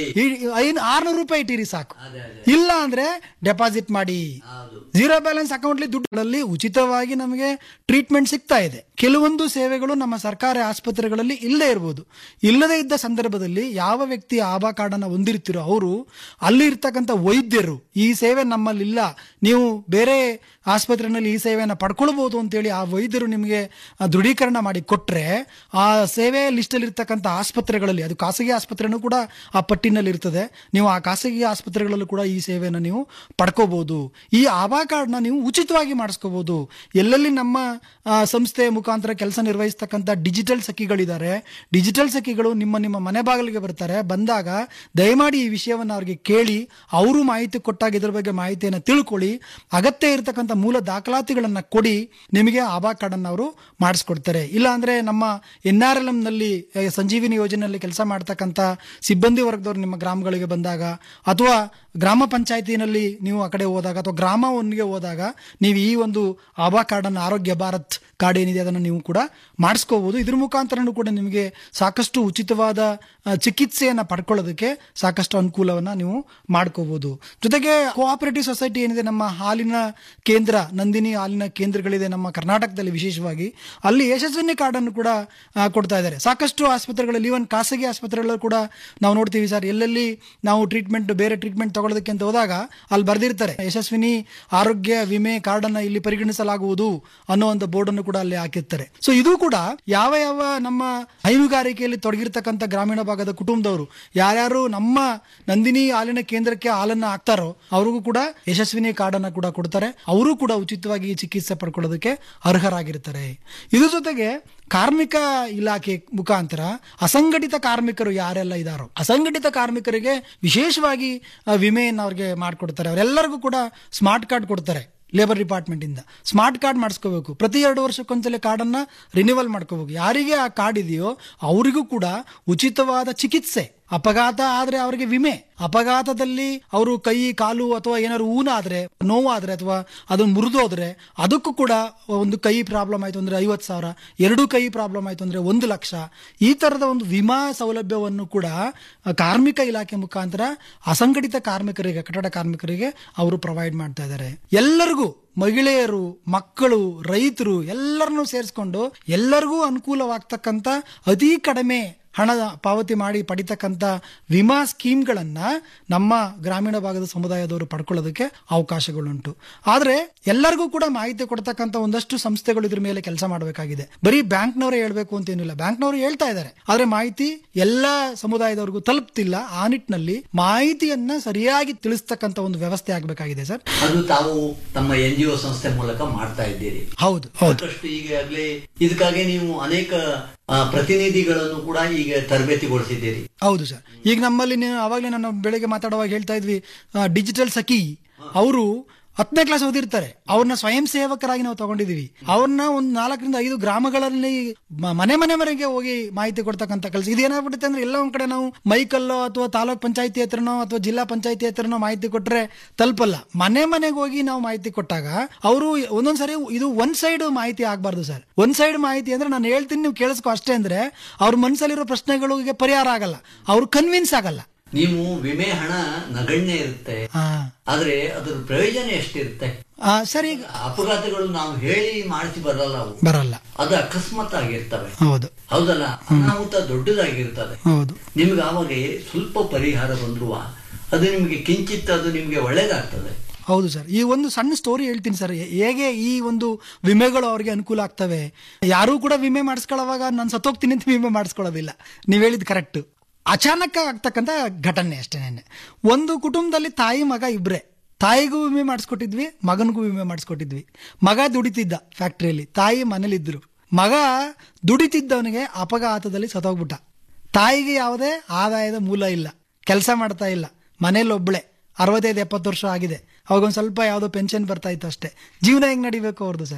ಐನ್ ಆರ್ನೂರು ರೂಪಾಯಿ ಇಟ್ಟಿರಿ ಸಾಕು ಇಲ್ಲ ಅಂದ್ರೆ ಡೆಪಾಸಿಟ್ ಮಾಡಿ ಜೀರೋ ಬ್ಯಾಲೆನ್ಸ್ ಅಕೌಂಟ್ಲಿ ದುಡ್ಡುಗಳಲ್ಲಿ ಉಚಿತವಾಗಿ ನಮಗೆ ಟ್ರೀಟ್ಮೆಂಟ್ ಸಿಗ್ತಾ ಇದೆ ಕೆಲವೊಂದು ಸೇವೆಗಳು ನಮ್ಮ ಸರ್ಕಾರಿ ಆಸ್ಪತ್ರೆಗಳಲ್ಲಿ ಇಲ್ಲದೆ ಇರಬಹುದು ಇಲ್ಲದೆ ಇದ್ದ ಸಂದರ್ಭದಲ್ಲಿ ಯಾವ ವ್ಯಕ್ತಿ ಆಭಾ ಕಾರ್ಡ್ ಅನ್ನ ಹೊಂದಿರ್ತಿರೋ ಅವರು ಅಲ್ಲಿ ಇರ್ತಕ್ಕಂಥ ವೈದ್ಯರು ಈ ಸೇವೆ ನಮ್ಮಲ್ಲಿ ಇಲ್ಲ ನೀವು ಬೇರೆ ಆಸ್ಪತ್ರೆಯಲ್ಲಿ ಈ ಸೇವೆಯನ್ನು ಪಡ್ಕೊಳ್ಬಹುದು ಅಂತೇಳಿ ಆ ವೈದ್ಯರು ನಿಮಗೆ ಆ, ದೃಢೀಕರಣ ಮಾಡಿ ಕೊಟ್ರೆ ಆ ಸೇವೆ ಲಿಸ್ಟಲ್ಲಿ ಇರ್ತಕ್ಕಂಥ ಆಸ್ಪತ್ರೆಗಳಲ್ಲಿ ಅದು ಖಾಸಗಿ ಆಸ್ಪತ್ರೆನೂ ಕೂಡ ಆ ಪಟ್ಟಿನಲ್ಲಿ ಇರ್ತದೆ ನೀವು ಆ ಖಾಸಗಿ ಆಸ್ಪತ್ರೆಗಳಲ್ಲೂ ಕೂಡ ಈ ಸೇವೆಯನ್ನು ನೀವು ಪಡ್ಕೋಬಹುದು ಈ ಆಭಾ ಕಾರ್ಡ್ನ ನೀವು ಉಚಿತವಾಗಿ ಮಾಡಿಸ್ಕೋಬಹುದು ಎಲ್ಲೆಲ್ಲಿ ನಮ್ಮ ಆ, ಸಂಸ್ಥೆ ಮುಖಾಂತರ ಕೆಲಸ ನಿರ್ವಹಿಸ್ತಕ್ಕಂಥ ಡಿಜಿಟಲ್ ಸಖಿಗಳಿದ್ದಾರೆ ಡಿಜಿಟಲ್ ಸಖಿಗಳು ನಿಮ್ಮ ನಿಮ್ಮ ಮನೆ ಬಾಗಿಲಿಗೆ ಬರ್ತಾರೆ ಬಂದಾಗ ದಯಮಾಡಿ ಈ ವಿಷಯವನ್ನು ಅವ್ರಿಗೆ ಕೇಳಿ ಅವರು ಮಾಹಿತಿ ಕೊಟ್ಟಾಗ ಇದ್ರ ಬಗ್ಗೆ ಮಾಹಿತಿಯನ್ನು ತಿಳ್ಕೊಳ್ಳಿ ಅಗತ್ಯ ಇರತಕ್ಕಂಥ ಮೂಲ ದಾಖಲಾತಿಗಳನ್ನ ಕೊಡಿ ನಿಮಗೆ ಆಭಾ ಕಾರ್ಡ್ ಅನ್ನು ಅವರು ಮಾಡಿಸ್ಕೊಡ್ತಾರೆ ಇಲ್ಲ ಅಂದ್ರೆ ನಮ್ಮ ಎನ್ ಆರ್ ಎಲ್ ಎಂ ನಲ್ಲಿ ಆ, ಸಂಜೀವಿನಿ ಯೋಜನೆಯಲ್ಲಿ ಕೆಲಸ ಮಾಡ್ತಕ್ಕಂಥ ಸಿಬ್ಬಂದಿ ವರ್ಗದವರು ನಿಮ್ಮ ಗ್ರಾಮಗಳಿಗೆ ಬಂದಾಗ ಅಥವಾ ಗ್ರಾಮ ಪಂಚಾಯತಿನಲ್ಲಿ ನೀವು ಆ ಕಡೆ ಹೋದಾಗ ಅಥವಾ ಗ್ರಾಮ ಒನ್ಗೆ ಹೋದಾಗ ನೀವು ಈ ಒಂದು ಆಭಾ ಕಾರ್ಡ್ ಅನ್ನು ಆರೋಗ್ಯ ಭಾರತ್ ಕಾರ್ಡ್ ಏನಿದೆ ಅದನ್ನು ನೀವು ಕೂಡ ಮಾಡಿಸ್ಕೋಬಹುದು ಇದ್ರ ಮುಖಾಂತರನೂ ಕೂಡ ನಿಮಗೆ ಸಾಕಷ್ಟು ಉಚಿತವಾದ ಆ, ಚಿಕಿತ್ಸೆಯನ್ನ ಪಡ್ಕೊಳ್ಳೋದಕ್ಕೆ ಸಾಕಷ್ಟು ಅನುಕೂಲವನ್ನ ನೀವು ಮಾಡ್ಕೋಬಹುದು ಜೊತೆಗೆ ಕೋಆಪರೇಟಿವ್ ಸೊಸೈಟಿ ಏನಿದೆ ನಮ್ಮ ಹಾಲಿನ ಕೇಂದ್ರ ನಂದಿನಿ ಹಾಲಿನ ಕೇಂದ್ರಗಳಿದೆ ನಮ್ಮ ಕರ್ನಾಟಕದಲ್ಲಿ ವಿಶೇಷವಾಗಿ ಅಲ್ಲಿ ಯಶಸ್ವಿನಿ ಕಾರ್ಡ್ ಅನ್ನು ಕೂಡ ಆ, ಕೊಡ್ತಾ ಇದ್ದಾರೆ ಸಾಕಷ್ಟು ಆಸ್ಪತ್ರೆಗಳಲ್ಲಿ ಇವನ್ ಖಾಸಗಿ ಆಸ್ಪತ್ರೆಗಳಲ್ಲೂ ಕೂಡ ನಾವು ನೋಡ್ತೀವಿ ಸರ್ ಎಲ್ಲೆಲ್ಲಿ ನಾವು ಟ್ರೀಟ್ಮೆಂಟ್ ಬೇರೆ ಟ್ರೀಟ್ಮೆಂಟ್ ತಗೊಳ್ಳೋದಕ್ಕೆ ಅಂತ ಹೋದಾಗ ಅಲ್ಲಿ ಬರ್ದಿರ್ತಾರೆ ಯಶಸ್ವಿನಿ ಆರೋಗ್ಯ ವಿಮೆ ಕಾರ್ಡ್ ಅನ್ನ ಇಲ್ಲಿ ಪರಿಗಣಿಸಲಾಗುವುದು ಅನ್ನೋ ಒಂದು ಬೋರ್ಡ್ ಅನ್ನು ಕೂಡ ಅಲ್ಲಿ ಹಾಕಿರ್ತಾರೆ ಸೊ ಇದು ಕೂಡ ಯಾವ ಯಾವ ನಮ್ಮ ಹೈನುಗಾರಿಕೆಯಲ್ಲಿ ತೊಡಗಿರ್ತಕ್ಕಂಥ ಗ್ರಾಮೀಣ ಭಾಗದ ಕುಟುಂಬದವರು ಯಾರ್ಯಾರು ನಮ್ಮ ನಂದಿನಿ ಹಾಲಿನ ಕೇಂದ್ರಕ್ಕೆ ಹಾಲನ್ನ ಹಾಕ್ತಾರೋ ಅವ್ರಿಗೂ ಕೂಡ ಯಶಸ್ವಿನಿ ಕಾರ್ಡ್ ಅನ್ನ ಕೂಡ ಕೊಡ್ತಾರೆ ಅವರು ಕೂಡ ಉಚಿತವಾಗಿ ಈ ಚಿಕಿತ್ಸೆ ಪಡ್ಕೊಳ್ಳೋದಕ್ಕೆ ಅರ್ಹರಾಗಿರ್ತಾರೆ ಇದ್ರ ಜೊತೆಗೆ ಕಾರ್ಮಿಕ ಇಲಾಖೆ ಮುಖಾಂತರ ಅಸಂಘಟಿತ ಕಾರ್ಮಿಕರು ಯಾರೆಲ್ಲ ಇದಾರೋ ಅಸಂಘಟಿತ ಕಾರ್ಮಿಕರಿಗೆ ವಿಶೇಷವಾಗಿ ಆ, ವಿಮೆಯನ್ನು ಅವ್ರಿಗೆ ಮಾಡಿಕೊಡ್ತಾರೆ ಅವರೆಲ್ಲರಿಗೂ ಕೂಡ ಸ್ಮಾರ್ಟ್ ಕಾರ್ಡ್ ಕೊಡ್ತಾರೆ ಲೇಬರ್ ಡಿಪಾರ್ಟ್ಮೆಂಟ್ ಇಂದ ಸ್ಮಾರ್ಟ್ ಕಾರ್ಡ್ ಮಾಡಿಸ್ಕೋಬೇಕು ಪ್ರತಿ ಎರಡು ವರ್ಷಕ್ಕೊಂದ್ಸಲ ಕಾರ್ಡ್ ಅನ್ನ ರಿನ್ಯೂವಲ್ ಮಾಡ್ಕೋಬೇಕು ಯಾರಿಗೆ ಆ ಕಾರ್ಡ್ ಇದೆಯೋ ಅವರಿಗೂ ಕೂಡ ಉಚಿತವಾದ ಚಿಕಿತ್ಸೆ ಅಪಘಾತ ಆದ್ರೆ ಅವರಿಗೆ ವಿಮೆ ಅಪಘಾತದಲ್ಲಿ ಅವರು ಕೈ ಕಾಲು ಅಥವಾ ಏನಾದ್ರು ಊನಾದ್ರೆ ನೋವಾದ್ರೆ ಅಥವಾ ಅದನ್ನು ಮುರಿದೋದ್ರೆ ಅದಕ್ಕೂ ಕೂಡ ಒಂದು ಕೈ ಪ್ರಾಬ್ಲಮ್ ಆಯ್ತು ಅಂದ್ರೆ ಐವತ್ತು ಸಾವಿರ ಎರಡು ಕೈ ಪ್ರಾಬ್ಲಮ್ ಆಯ್ತು ಅಂದ್ರೆ ಒಂದು ಲಕ್ಷ ಈ ತರದ ಒಂದು ವಿಮಾ ಸೌಲಭ್ಯವನ್ನು ಕೂಡ ಆ, ಕಾರ್ಮಿಕ ಇಲಾಖೆ ಮುಖಾಂತರ ಅಸಂಘಟಿತ ಕಾರ್ಮಿಕರಿಗೆ ಕಟ್ಟಡ ಕಾರ್ಮಿಕರಿಗೆ ಅವರು ಪ್ರೊವೈಡ್ ಮಾಡ್ತಾ ಇದ್ದಾರೆ ಎಲ್ಲರಿಗೂ ಮಹಿಳೆಯರು ಮಕ್ಕಳು ರೈತರು ಎಲ್ಲರನ್ನೂ ಸೇರಿಸ್ಕೊಂಡು ಎಲ್ಲರಿಗೂ ಅನುಕೂಲವಾಗ್ತಕ್ಕಂಥ ಅತಿ ಕಡಿಮೆ ಹಣ ಪಾವತಿ ಮಾಡಿ ಪಡಿತಕ್ಕಂಥ ವಿಮಾ ಸ್ಕೀಮ್ಗಳನ್ನ ನಮ್ಮ ಗ್ರಾಮೀಣ ಭಾಗದ ಸಮುದಾಯದವರು ಪಡ್ಕೊಳ್ಳೋದಕ್ಕೆ ಅವಕಾಶಗಳುಂಟು ಆದ್ರೆ ಎಲ್ಲರಿಗೂ ಕೂಡ ಮಾಹಿತಿ ಕೊಡ್ತಕ್ಕಂಥ ಒಂದಷ್ಟು ಸಂಸ್ಥೆಗಳು ಇದ್ರ ಮೇಲೆ ಕೆಲಸ ಮಾಡಬೇಕಾಗಿದೆ ಬರೀ ಬ್ಯಾಂಕ್ನವರೇ ಹೇಳ್ಬೇಕು ಅಂತೇನಿಲ್ಲ ಬ್ಯಾಂಕ್ನವರು ಹೇಳ್ತಾ ಇದ್ದಾರೆ ಆದ್ರೆ ಮಾಹಿತಿ ಎಲ್ಲಾ ಸಮುದಾಯದವರಿಗೂ ತಲುಪ್ತಿಲ್ಲ ಆ ನಿಟ್ಟಿನಲ್ಲಿ ಮಾಹಿತಿಯನ್ನ ಸರಿಯಾಗಿ ತಿಳಿಸ್ತಕ್ಕಂಥ ಒಂದು ವ್ಯವಸ್ಥೆ ಆಗಬೇಕಾಗಿದೆ ಸರ್ ಅದು ತಾವು ತಮ್ಮ ಎನ್ ಜಿ ಒ ಸಂಸ್ಥೆ ಮೂಲಕ ಮಾಡ್ತಾ ಇದ್ದೀರಿ ಹೌದು ಹೌದು ಸಾಕಷ್ಟು ಈಗಾಗಲೇ ಇದಕ್ಕಾಗಿ ನೀವು ಅನೇಕ ಆ, ಪ್ರತಿನಿಧಿಗಳನ್ನು ಕೂಡ ಈಗ ತರಬೇತಿಗೊಳಿಸಿದ್ದೀರಿ ಹೌದು ಸರ್ ಈಗ ನಮ್ಮಲ್ಲಿ ನೀವು ಅವಾಗಲೇ ನಾನು ಬೆಳಗ್ಗೆ ಮಾತಾಡುವಾಗ ಹೇಳ್ತಾ ಇದ್ವಿ ಡಿಜಿಟಲ್ ಸಖಿ ಅವರು ಹತ್ತನೇ ಕ್ಲಾಸ್ ಓದಿರ್ತಾರೆ ಅವ್ರನ್ನ ಸ್ವಯಂ ಸೇವಕರಾಗಿ ನಾವು ತಗೊಂಡಿದೀವಿ ಅವ್ರನ್ನ ಒಂದು ನಾಲ್ಕರಿಂದ ಐದು ಗ್ರಾಮಗಳಲ್ಲಿ ಮ- ಮನೆ ಮನೆ ಮನೆಗೆ ಹೋಗಿ ಮಾಹಿತಿ ಕೊಡ್ತಕ್ಕಂಥ ಕೆಲಸ ಇದೇನಾಗ್ಬಿಡುತ್ತೆ ಅಂದ್ರೆ ಎಲ್ಲ ಒಂದ್ ಕಡೆ ನಾವು ಮೈಕಲ್ಲೋ ಅಥವಾ ತಾಲೂಕ್ ಪಂಚಾಯತಿ ಹತ್ರನೋ ಅಥವಾ ಜಿಲ್ಲಾ ಪಂಚಾಯತಿ ಹತ್ರನೋ ಮಾಹಿತಿ ಕೊಟ್ರೆ ತಲುಪಲ್ಲ ಮನೆ ಮನೆಗೆ ಹೋಗಿ ನಾವು ಮಾಹಿತಿ ಕೊಟ್ಟಾಗ ಅವರು ಒಂದೊಂದ್ಸರಿ ಇದು ಒನ್ ಸೈಡ್ ಮಾಹಿತಿ ಆಗ್ಬಾರ್ದು ಸರ್ ಒನ್ ಸೈಡ್ ಮಾಹಿತಿ ಅಂದ್ರೆ ನಾನು ಹೇಳ್ತೀನಿ ನೀವು ಕೇಳಿಸ್ಕೊ ಅಷ್ಟೇ ಅಂದ್ರೆ ಅವ್ರ ಮನಸ್ಸಲ್ಲಿರೋ ಪ್ರಶ್ನೆಗಳಿಗೆ ಪರಿಹಾರ ಆಗಲ್ಲ ಅವ್ರು ಕನ್ವಿನ್ಸ್ ಆಗಲ್ಲ ನೀವು ವಿಮೆ ಹಣ ನಗಣ್ಯ ಇರುತ್ತೆ ಹಾ ಆದ್ರೆ ಅದ್ರ ಪ್ರಯೋಜನ ಎಷ್ಟಿರುತ್ತೆ ಆ, ಸರ್ ಈಗ ಅಪಘಾತಗಳು ನಾವು ಹೇಳಿ ಮಾಡಿಸಿ ಬರಲ್ಲ ಅವು ಬರಲ್ಲ ಅದು ಅಕಸ್ಮಾತ್ ಆಗಿರ್ತವೆ ಹೌದು ಹೌದಲ್ಲ ಅನಾಹುತ ದೊಡ್ಡದಾಗಿರ್ತದೆ ಹೌದು ನಿಮ್ಗೆ ಆವಾಗ ಸ್ವಲ್ಪ ಪರಿಹಾರ ಬಂದ್ರು ಅದು ನಿಮ್ಗೆ ಕಿಂಚಿತ್ ಅದು ನಿಮ್ಗೆ ಒಳ್ಳೇದಾಗ್ತದೆ ಹೌದು ಸರ್ ಈ ಒಂದು ಸಣ್ಣ ಸ್ಟೋರಿ ಹೇಳ್ತೀನಿ ಸರ್ ಹೇಗೆ ಈ ಒಂದು ವಿಮೆಗಳು ಅವ್ರಿಗೆ ಅನುಕೂಲ ಆಗ್ತವೆ ಯಾರೂ ಕೂಡ ವಿಮೆ ಮಾಡಿಸ್ಕೊಳ್ಳೋವಾಗ ನಾನು ಸತ್ತೋಗ್ತೀನಿ ಅಂತ ವಿಮೆ ಮಾಡಿಸ್ಕೊಳ್ಳೋದಿಲ್ಲ ನೀವು ಹೇಳಿದ್ ಕರೆಕ್ಟ್ ಅಚಾನಕ್ ಆಗ್ತಕ್ಕಂಥ ಘಟನೆ ಅಷ್ಟೇನೆ ಒಂದು ಕುಟುಂಬದಲ್ಲಿ ತಾಯಿ ಮಗ ಇಬ್ರೆ ತಾಯಿಗೂ ವಿಮೆ ಮಾಡಿಸ್ಕೊಟ್ಟಿದ್ವಿ ಮಗನಿಗೂ ವಿಮೆ ಮಾಡಿಸ್ಕೊಟ್ಟಿದ್ವಿ ಮಗ ದುಡಿತಿದ್ದ ಫ್ಯಾಕ್ಟ್ರಿಯಲ್ಲಿ ತಾಯಿ ಮನೇಲಿದ್ರು ಮಗ ದುಡಿತಿದ್ದವನಿಗೆ ಅಪಘಾತದಲ್ಲಿ ಸತ್ತೋಗ್ಬಿಟ್ಟ ತಾಯಿಗೆ ಯಾವುದೇ ಆದಾಯದ ಮೂಲ ಇಲ್ಲ ಕೆಲಸ ಮಾಡ್ತಾ ಇಲ್ಲ ಮನೇಲಿ ಒಬ್ಳೆ ಅರವತ್ತೈದು ಎಪ್ಪತ್ತು ವರ್ಷ ಆಗಿದೆ ಅವಾಗ ಒಂದು ಸ್ವಲ್ಪ ಯಾವುದೋ ಪೆನ್ಷನ್ ಬರ್ತಾ ಇತ್ತು ಅಷ್ಟೇ ಜೀವನ ಹೆಂಗ್ ನಡಿಬೇಕು ಅವ್ರದ್ದು ಸರ್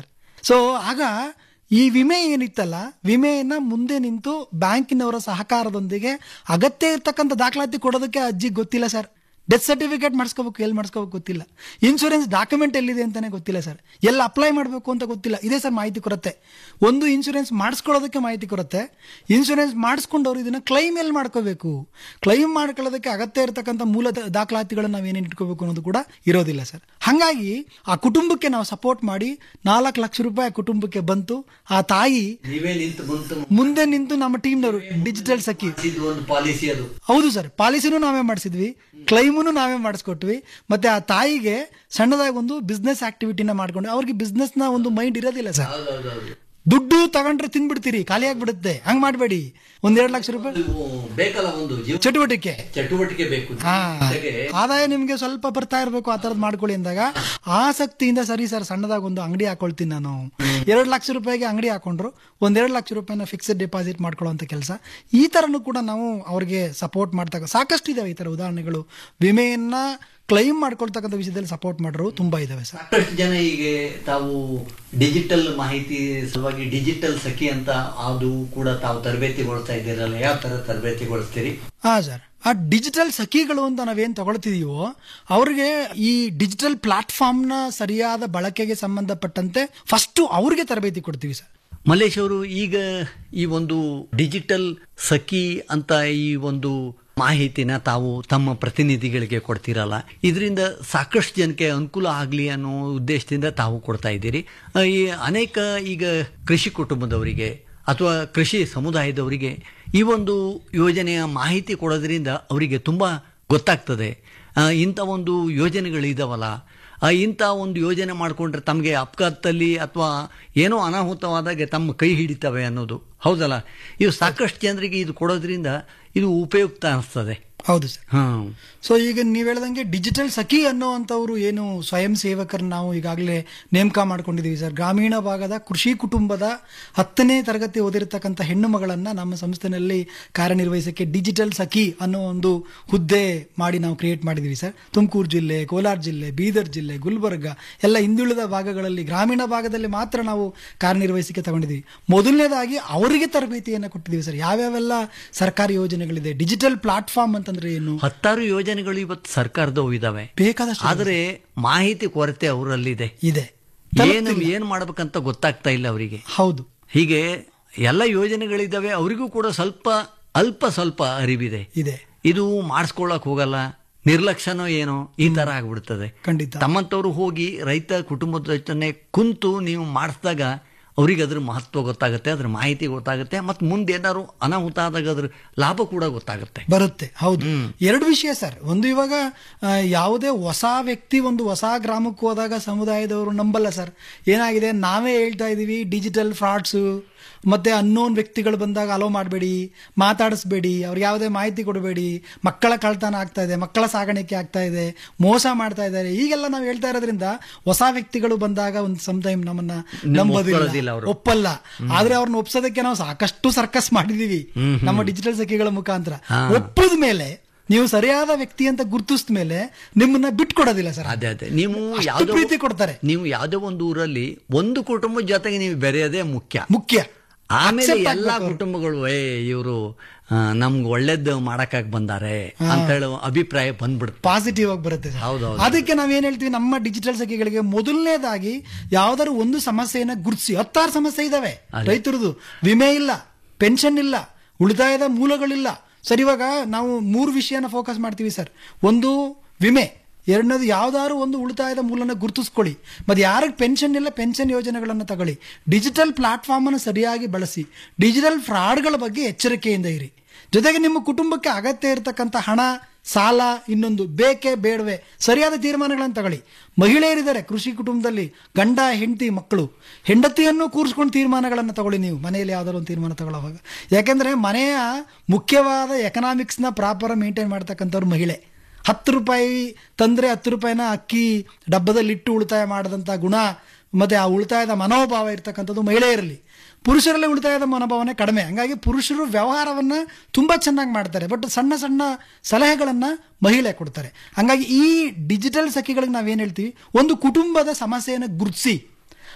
ಸೊ ಆಗ ಈ ವಿಮೆ ಏನಿತ್ತಲ್ಲ ವಿಮೆಯನ್ನ ಮುಂದೆ ನಿಂತು ಬ್ಯಾಂಕಿನವರ ಸಹಕಾರದೊಂದಿಗೆ ಅಗತ್ಯ ಇರ್ತಕ್ಕಂಥ ದಾಖಲಾತಿ ಕೊಡೋದಕ್ಕೆ ಅಜ್ಜಿ ಗೊತ್ತಿಲ್ಲ ಸರ್ ಡೆತ್ ಸರ್ಟಿಫಿಕೇಟ್ ಮಾಡಿಸ್ಕೋಬೇಕು ಎಲ್ಲಿ ಮಾಡಿಸ್ಕೋಬೇಕು ಗೊತ್ತಿಲ್ಲ ಇನ್ಶೂರೆನ್ಸ್ ಡಾಕ್ಯುಮೆಂಟ್ ಎಲ್ಲಿದೆ ಅಂತಾನೆ ಗೊತ್ತಿಲ್ಲ ಸರ್ ಎಲ್ಲ ಅಪ್ಲೈ ಮಾಡಬೇಕು ಅಂತ ಗೊತ್ತಿಲ್ಲ ಇದೇ ಸರ್ ಮಾಹಿತಿ ಕೊರತೆ ಒಂದು ಇನ್ಶೂರೆನ್ಸ್ ಮಾಡಿಸ್ಕೊಳ್ಳೋದಕ್ಕೆ ಮಾಹಿತಿ ಕೊರತೆ ಇನ್ಶೂರೆನ್ಸ್ ಮಾಡಿಸ್ಕೊಂಡವ್ರು ಇದನ್ನ ಕ್ಲೈಮ್ ಎಲ್ಲಿ ಮಾಡ್ಕೋಬೇಕು ಕ್ಲೈಮ್ ಮಾಡ್ಕೊಳ್ಳೋದಕ್ಕೆ ಅಗತ್ಯ ಇರತಕ್ಕಂಥ ಮೂಲ ದ- ದಾಖಲಾತಿಗಳನ್ನ ನಾವೇನೇನು ಇಟ್ಕೋಬೇಕು ಅನ್ನೋದು ಕೂಡ ಇರೋದಿಲ್ಲ ಸರ್ ಹಾಗಾಗಿ ಆ ಕುಟುಂಬಕ್ಕೆ ನಾವು ಸಪೋರ್ಟ್ ಮಾಡಿ ನಾಲ್ಕು ಲಕ್ಷ ರೂಪಾಯಿ ಆ ಕುಟುಂಬಕ್ಕೆ ಬಂತು ಆ ತಾಯಿ ನೀವೇ ನಿಂತು ಬಂತು ಮುಂದೆ ನಿಂತು ನಮ್ಮ ಟೀಮ್ನವರು ಡಿಜಿಟಲ್ ಸಖಿ ಇದು ಒಂದು ಪಾಲಿಸಿ ಅದು ಹೌದು ಸರ್ ಪಾಲಿಸಿನೂ ನಾವೇ ಮಾಡಿಸಿದ್ವಿ ಕ್ಲೈಮನ್ನು ನಾವೇ ಮಾಡಿಸ್ಕೊಟ್ವಿ ಮತ್ತೆ ಆ ತಾಯಿಗೆ ಸಣ್ಣದಾಗಿ ಒಂದು ಬಿಸ್ನೆಸ್ ಆಕ್ಟಿವಿಟಿನ ಮಾಡ್ಕೊಂಡು ಅವ್ರಿಗೆ ಬಿಸ್ನೆಸ್ ನ ಒಂದು ಮೈಂಡ್ ಇರೋದಿಲ್ಲ ಸರ್ ದುಡ್ಡು ತಗೊಂಡ್ರೆ ತಿನ್ಬಿಡ್ತೀರಿ ಖಾಲಿ ಆಗ್ಬಿಡುತ್ತೆ ಹಂಗ್ ಮಾಡಬೇಡಿ ಒಂದೆರಡು ಲಕ್ಷ ರೂಪಾಯಿ ನೀವು ಬೇಕಲ್ಲ ಒಂದು ಜೀವ ಚಟುವಟಿಕೆ ಚಟುವಟಿಕೆ ಬೇಕು ಹಾ ಜೊತೆಗೆ ಆದಾಯ ನಿಮ್ಗೆ ಸ್ವಲ್ಪ ಬರ್ತಾ ಇರಬೇಕು ಆ ತರದ್ ಮಾಡ್ಕೊಳ್ಳಿ ಅಂದಾಗ ಆಸಕ್ತಿಯಿಂದ ಸರಿ ಸರ್ ಸಣ್ಣದಾಗಿ ಒಂದು ಅಂಗಡಿ ಹಾಕೊಳ್ತೀನಿ ನಾನು ಎರಡು ಲಕ್ಷ ರೂಪಾಯಿಗೆ ಅಂಗಡಿ ಹಾಕೊಂಡ್ರು ಒಂದೆರಡು ಲಕ್ಷ ರೂಪಾಯಿನ ಫಿಕ್ಸ್ಡ್ ಡೆಪಾಸಿಟ್ ಮಾಡ್ಕೊಳ್ಳುವಂತ ಕೆಲಸ ಈ ತರನು ಕೂಡ ನಾವು ಅವ್ರಿಗೆ ಸಪೋರ್ಟ್ ಮಾಡ್ತಕ್ಕ ಸಾಕಷ್ಟು ಇದಾವೆ ಈ ತರ ಉದಾಹರಣೆಗಳು ವಿಮೆಯನ್ನ ಕ್ಲೈಮ್ ಮಾಡ್ಕೊಳ್ತಕ್ಕಂಥ ವಿಷಯದಲ್ಲಿ ಸಪೋರ್ಟ್ ಮಾಡೋರು ತುಂಬಾ ಇದಾವೆ ಸರ್ ಸಾಕಷ್ಟು ಜನ ಈಗ ತಾವು ಡಿಜಿಟಲ್ ಮಾಹಿತಿ ಸಲುವಾಗಿ ಡಿಜಿಟಲ್ ಸಖಿ ಅಂತ ಅದು ಕೂಡ ತಾವು ತರಬೇತಿಗೊಳ್ತಾ ಇದ್ದೀರಲ್ಲ ಯಾವ ತರ ತರಬೇತಿಗೊಳಿಸ್ತೀರಿ ಹಾ ಸರ್ ಆ ಡಿಜಿಟಲ್ ಸಖಿಗಳು ಅಂತ ನಾವೇನ್ ತಗೊಳ್ತಿದೀವೋ ಅವ್ರಿಗೆ ಈ ಡಿಜಿಟಲ್ ಪ್ಲಾಟ್ಫಾರ್ಮ್ನ ಸರಿಯಾದ ಬಳಕೆಗೆ ಸಂಬಂಧಪಟ್ಟಂತೆ ಫಸ್ಟ್ ಅವ್ರಿಗೆ ತರಬೇತಿ ಕೊಡ್ತೀವಿ ಸರ್ ಮಲೇಶ್ ಅವರು ಈಗ ಈ ಒಂದು ಡಿಜಿಟಲ್ ಸಖಿ ಅಂತ ಈ ಒಂದು ಮಾಹಿತಿನ ತಾವು ತಮ್ಮ ಪ್ರತಿನಿಧಿಗಳಿಗೆ ಕೊಡ್ತೀರಲ್ಲ ಇದರಿಂದ ಸಾಕಷ್ಟು ಜನಕ್ಕೆ ಅನುಕೂಲ ಆಗಲಿ ಅನ್ನೋ ಉದ್ದೇಶದಿಂದ ತಾವು ಕೊಡ್ತಾ ಇದ್ದೀರಿ ಆ, ಈ ಅನೇಕ ಈಗ ಕೃಷಿ ಕುಟುಂಬದವರಿಗೆ ಅಥವಾ ಕೃಷಿ ಸಮುದಾಯದವರಿಗೆ ಈ ಒಂದು ಯೋಜನೆಯ ಮಾಹಿತಿ ಕೊಡೋದ್ರಿಂದ ಅವರಿಗೆ ತುಂಬ ಗೊತ್ತಾಗ್ತದೆ ಆ, ಇಂಥ ಒಂದು ಯೋಜನೆಗಳಿದಾವಲ್ಲ ಆ, ಇಂಥ ಒಂದು ಯೋಜನೆ ಮಾಡಿಕೊಂಡ್ರೆ ತಮಗೆ ಅಪಘಾತದಲ್ಲಿ ಅಥವಾ ಏನೋ ಅನಾಹುತವಾದಾಗ ತಮ್ಮ ಕೈ ಹಿಡಿತವೆ ಅನ್ನೋದು ಹೌದಲ್ಲ ಇವು ಸಾಕಷ್ಟು ಜನರಿಗೆ ಇದು ಕೊಡೋದ್ರಿಂದ ಇದು ಉಪಯುಕ್ತ ಅನಿಸ್ತದೆ ಹೌದು ಸರ್ ಹಾಂ ಸೊ ಈಗ ನೀವು ಹೇಳ್ದಂಗೆ ಡಿಜಿಟಲ್ ಸಖಿ ಅನ್ನೋವಂಥವ್ರು ಏನು ಸ್ವಯಂ ಸೇವಕರನ್ನ ನಾವು ಈಗಾಗಲೇ ನೇಮಕ ಮಾಡ್ಕೊಂಡಿದೀವಿ ಸರ್ ಗ್ರಾಮೀಣ ಭಾಗದ ಕೃಷಿ ಕುಟುಂಬದ ಹತ್ತನೇ ತರಗತಿ ಓದಿರ್ತಕ್ಕಂಥ ಹೆಣ್ಣು ಮಗಳನ್ನ ನಮ್ಮ ಸಂಸ್ಥೆನಲ್ಲಿ ಕಾರ್ಯನಿರ್ವಹಿಸಕ್ಕೆ ಡಿಜಿಟಲ್ ಸಖಿ ಅನ್ನೋ ಒಂದು ಹುದ್ದೆ ಮಾಡಿ ನಾವು ಕ್ರಿಯೇಟ್ ಮಾಡಿದೀವಿ ಸರ್ ತುಮಕೂರು ಜಿಲ್ಲೆ ಕೋಲಾರ ಜಿಲ್ಲೆ ಬೀದರ್ ಜಿಲ್ಲೆ ಗುಲ್ಬರ್ಗ ಎಲ್ಲ ಹಿಂದುಳಿದ ಭಾಗಗಳಲ್ಲಿ ಗ್ರಾಮೀಣ ಭಾಗದಲ್ಲಿ ಮಾತ್ರ ನಾವು ಕಾರ್ಯನಿರ್ವಹಿಸಕ್ಕೆ ತಗೊಂಡಿದ್ದೀವಿ ಮೊದಲನೇದಾಗಿ ಅವರಿಗೆ ತರಬೇತಿಯನ್ನು ಕೊಟ್ಟಿದ್ದೀವಿ ಸರ್ ಯಾವ್ಯಾವೆಲ್ಲ ಸರ್ಕಾರಿ ಯೋಜನೆಗಳಿದೆ ಡಿಜಿಟಲ್ ಪ್ಲಾಟ್ಫಾರ್ಮ್ ಅಂತಂದ್ರೆ ಏನು ಹತ್ತಾರು ಯೋಜನೆಗಳು ಇವತ್ತು ಸರ್ಕಾರದವು ಇದಾವೆ ಬೇಕಾದಷ್ಟು ಆದರೆ ಮಾಹಿತಿ ಕೊರತೆ ಅವರಲ್ಲಿದೆ ಇದೆ ಏನು ಏನು ಮಾಡ್ಬೇಕಂತ ಗೊತ್ತಾಗ್ತಾ ಇಲ್ಲ ಅವರಿಗೆ ಹೌದು ಹೀಗೆ ಎಲ್ಲ ಯೋಜನೆಗಳಿದ್ದಾವೆ ಅವರಿಗೂ ಕೂಡ ಸ್ವಲ್ಪ ಅಲ್ಪ ಸ್ವಲ್ಪ ಅರಿವಿದೆ ಇದೆ ಇದು ಮಾಡಿಸ್ಕೊಳ್ಳಕ್ ಹೋಗಲ್ಲ ನಿರ್ಲಕ್ಷ್ಯನೋ ಏನೋ ಈ ತರ ಆಗ್ಬಿಡ್ತದೆ ಖಂಡಿತ ತಮ್ಮಂತವ್ರು ಹೋಗಿ ರೈತ ಕುಟುಂಬದ ಜೊತೆ ಕುಂತು ನೀವು ಮಾಡಿಸಿದಾಗ ಅವ್ರಿಗೆ ಅದ್ರ ಮಹತ್ವ ಗೊತ್ತಾಗುತ್ತೆ ಅದ್ರ ಮಾಹಿತಿ ಗೊತ್ತಾಗುತ್ತೆ ಮತ್ತು ಮುಂದೆ ಏನಾದ್ರು ಅನಾಹುತ ಆದಾಗ ಅದ್ರ ಲಾಭ ಕೂಡ ಗೊತ್ತಾಗುತ್ತೆ ಬರುತ್ತೆ ಹೌದು ಎರಡು ವಿಷಯ ಸರ್ ಒಂದು ಇವಾಗ ಆ, ಯಾವುದೇ ಹೊಸ ವ್ಯಕ್ತಿ ಒಂದು ಹೊಸ ಗ್ರಾಮಕ್ಕೆ ಹೋದಾಗ ಸಮುದಾಯದವರು ನಂಬಲ್ಲ ಸರ್ ಏನಾಗಿದೆ ನಾವೇ ಹೇಳ್ತಾ ಇದೀವಿ ಡಿಜಿಟಲ್ ಫ್ರಾಡ್ಸ್ ಮತ್ತೆ ಅನ್ನೋನ್ ವ್ಯಕ್ತಿಗಳು ಬಂದಾಗ ಅಲೋ ಮಾಡಬೇಡಿ ಮಾತಾಡಿಸ್ಬೇಡಿ ಅವ್ರಿಗೆ ಯಾವುದೇ ಮಾಹಿತಿ ಕೊಡಬೇಡಿ ಮಕ್ಕಳ ಕಳ್ತನ ಆಗ್ತಾ ಇದೆ ಮಕ್ಕಳ ಸಾಗಾಣಿಕೆ ಆಗ್ತಾ ಇದೆ ಮೋಸ ಮಾಡ್ತಾ ಇದ್ದಾರೆ ಈಗೆಲ್ಲ ನಾವು ಹೇಳ್ತಾ ಇರೋದ್ರಿಂದ ಹೊಸ ವ್ಯಕ್ತಿಗಳು ಬಂದಾಗ ಒಂದು ಸಮುದಾಯ ನಮ್ಮನ್ನ ಒಪ್ಕೊಳ್ಳೋದಿಲ್ಲ ನಂಬೋದಿಲ್ಲ ಅವ್ರು. ಒಪ್ಪಲ್ಲ ಆದ್ರೆ ಅವ್ರನ್ನ ಒಪ್ಸೋದಕ್ಕೆ ನಾವು ಸಾಕಷ್ಟು ಸರ್ಕಸ್ ಮಾಡಿದೀವಿ ನಮ್ಮ ಡಿಜಿಟಲ್ ಸಖಿಗಳ ಮುಖಾಂತರ ಒಪ್ಪದ ಮೇಲೆ ನೀವು ಸರಿಯಾದ ವ್ಯಕ್ತಿ ಅಂತ ಗುರುತಿಸಿದ ಮೇಲೆ ನಿಮ್ಮನ್ನ ಬಿಟ್ಕೊಡೋದಿಲ್ಲ ಸರ್ ಅದೇ ಅದೇ ನೀವು ಅಷ್ಟು ಯಾವುದೋ ಪ್ರೀತಿ ಕೊಡ್ತಾರೆ ನೀವು ಯಾವುದೋ ಒಂದು ಊರಲ್ಲಿ ಒಂದು ಕುಟುಂಬದ ಜೊತೆಗೆ ನೀವು ಬೆರೆಯೋದೇ ಮುಖ್ಯ ಮುಖ್ಯ ಆಮೇಲೆ Accept ಎಲ್ಲಾ ಆಗ್ಬೇಕು ಅವ್ರು. ಕುಟುಂಬಗಳು ಏ ಇವರು ನಮ್ಗೆ ಒಳ್ಳೇದು ಮಾಡಕ್ಕಾಗಿ ಬಂದಾರೆ ಅಂತ ಹೇಳೋ ಅಭಿಪ್ರಾಯ ಬಂದ್ಬಿಡುತ್ತೆ ಪಾಸಿಟಿವ್ ಆಗಿ ಬರುತ್ತೆ ಸರ್. ಹೌದೌದು. ಅದಕ್ಕೆ ನಾವೇನ್ ಹೇಳ್ತೀವಿ ನಮ್ಮ ಡಿಜಿಟಲ್ ಸಖಿಗಳಿಗೆ ಮೊದಲನೇದಾಗಿ ಯಾವ್ದಾದ್ರು ಒಂದು ಸಮಸ್ಯೆಯನ್ನ ಗುರುತಿಸಿ ಹತ್ತಾರು ಸಮಸ್ಯೆ ಇದಾವೆ ರೈತರದು ವಿಮೆ ಇಲ್ಲ ಪೆನ್ಷನ್ ಇಲ್ಲ ಉಳಿತಾಯದ ಮೂಲಗಳಿಲ್ಲ ಸರ್ ಇವಾಗ ನಾವು ಮೂರು ವಿಷಯನ ಫೋಕಸ್ ಮಾಡ್ತೀವಿ ಸರ್ ಒಂದು ವಿಮೆ ಎರಡನೇದು ಯಾವ್ದಾದ್ರು ಒಂದು ಉಳಿತಾಯದ ಮೂಲನ ಗುರುತಿಸ್ಕೊಳ್ಳಿ ಮತ್ತೆ ಯಾರಿಗೆ ಪೆನ್ಷನ್ ಇಲ್ಲ ಪೆನ್ಷನ್ ಯೋಜನೆಗಳನ್ನು ತಗೊಳ್ಳಿ ಡಿಜಿಟಲ್ ಪ್ಲಾಟ್ಫಾರ್ಮ್ ಅನ್ನು ಸರಿಯಾಗಿ ಬಳಸಿ ಡಿಜಿಟಲ್ ಫ್ರಾಡ್ಗಳ ಬಗ್ಗೆ ಎಚ್ಚರಿಕೆಯಿಂದ ಇರಿ ಜೊತೆಗೆ ನಿಮ್ಮ ಕುಟುಂಬಕ್ಕೆ ಅಗತ್ಯ ಇರತಕ್ಕಂಥ ಹಣ ಸಾಲ ಇನ್ನೊಂದು ಬೇಕೇ ಬೇಡವೆ ಸರಿಯಾದ ತೀರ್ಮಾನಗಳನ್ನು ತಗೊಳ್ಳಿ ಮಹಿಳೆಯರಿದ್ದಾರೆ ಕೃಷಿ ಕುಟುಂಬದಲ್ಲಿ ಗಂಡ ಹೆಂಡತಿ ಮಕ್ಕಳು ಹೆಂಡತಿಯನ್ನು ಕೂರಿಸ್ಕೊಂಡು ತೀರ್ಮಾನಗಳನ್ನು ತಗೊಳ್ಳಿ ನೀವು ಮನೆಯಲ್ಲಿ ಯಾವ್ದಾದ್ರು ಒಂದು ತೀರ್ಮಾನ ತಗೊಳ್ಳುವಾಗ ಯಾಕೆಂದ್ರೆ ಮನೆಯ ಮುಖ್ಯವಾದ ಎಕನಾಮಿಕ್ಸ್ನ ಪ್ರಾಪರ್ ಮೇಂಟೈನ್ ಮಾಡ್ತಕ್ಕಂಥವ್ರು ಮಹಿಳೆ ಹತ್ತು ರೂಪಾಯಿ ತಂದ್ರೆ ಹತ್ತು ರೂಪಾಯಿನ ಅಕ್ಕಿ ಡಬ್ಬದಲ್ಲಿಟ್ಟು ಉಳಿತಾಯ ಮಾಡದಂಥ ಗುಣ ಮತ್ತೆ ಆ ಉಳಿತಾಯದ ಮನೋಭಾವ ಇರ್ತಕ್ಕಂಥದ್ದು ಮಹಿಳೆಯರಲ್ಲಿ ಪುರುಷರಲ್ಲಿ ಉಳಿತಾಯದ ಮನೋಭಾವನೆ ಕಡಿಮೆ ಹಂಗಾಗಿ ಪುರುಷರು ವ್ಯವಹಾರವನ್ನ ತುಂಬಾ ಚೆನ್ನಾಗಿ ಮಾಡ್ತಾರೆ ಬಟ್ ಸಣ್ಣ ಸಣ್ಣ ಸಲಹೆಗಳನ್ನ ಮಹಿಳೆ ಕೊಡ್ತಾರೆ ಹಂಗಾಗಿ ಈ ಡಿಜಿಟಲ್ ಸಖಿಗಳಿಗೆ ನಾವೇನ್ ಹೇಳ್ತೀವಿ ಒಂದು ಕುಟುಂಬದ ಸಮಸ್ಯೆಯನ್ನು ಗುರುತಿಸಿ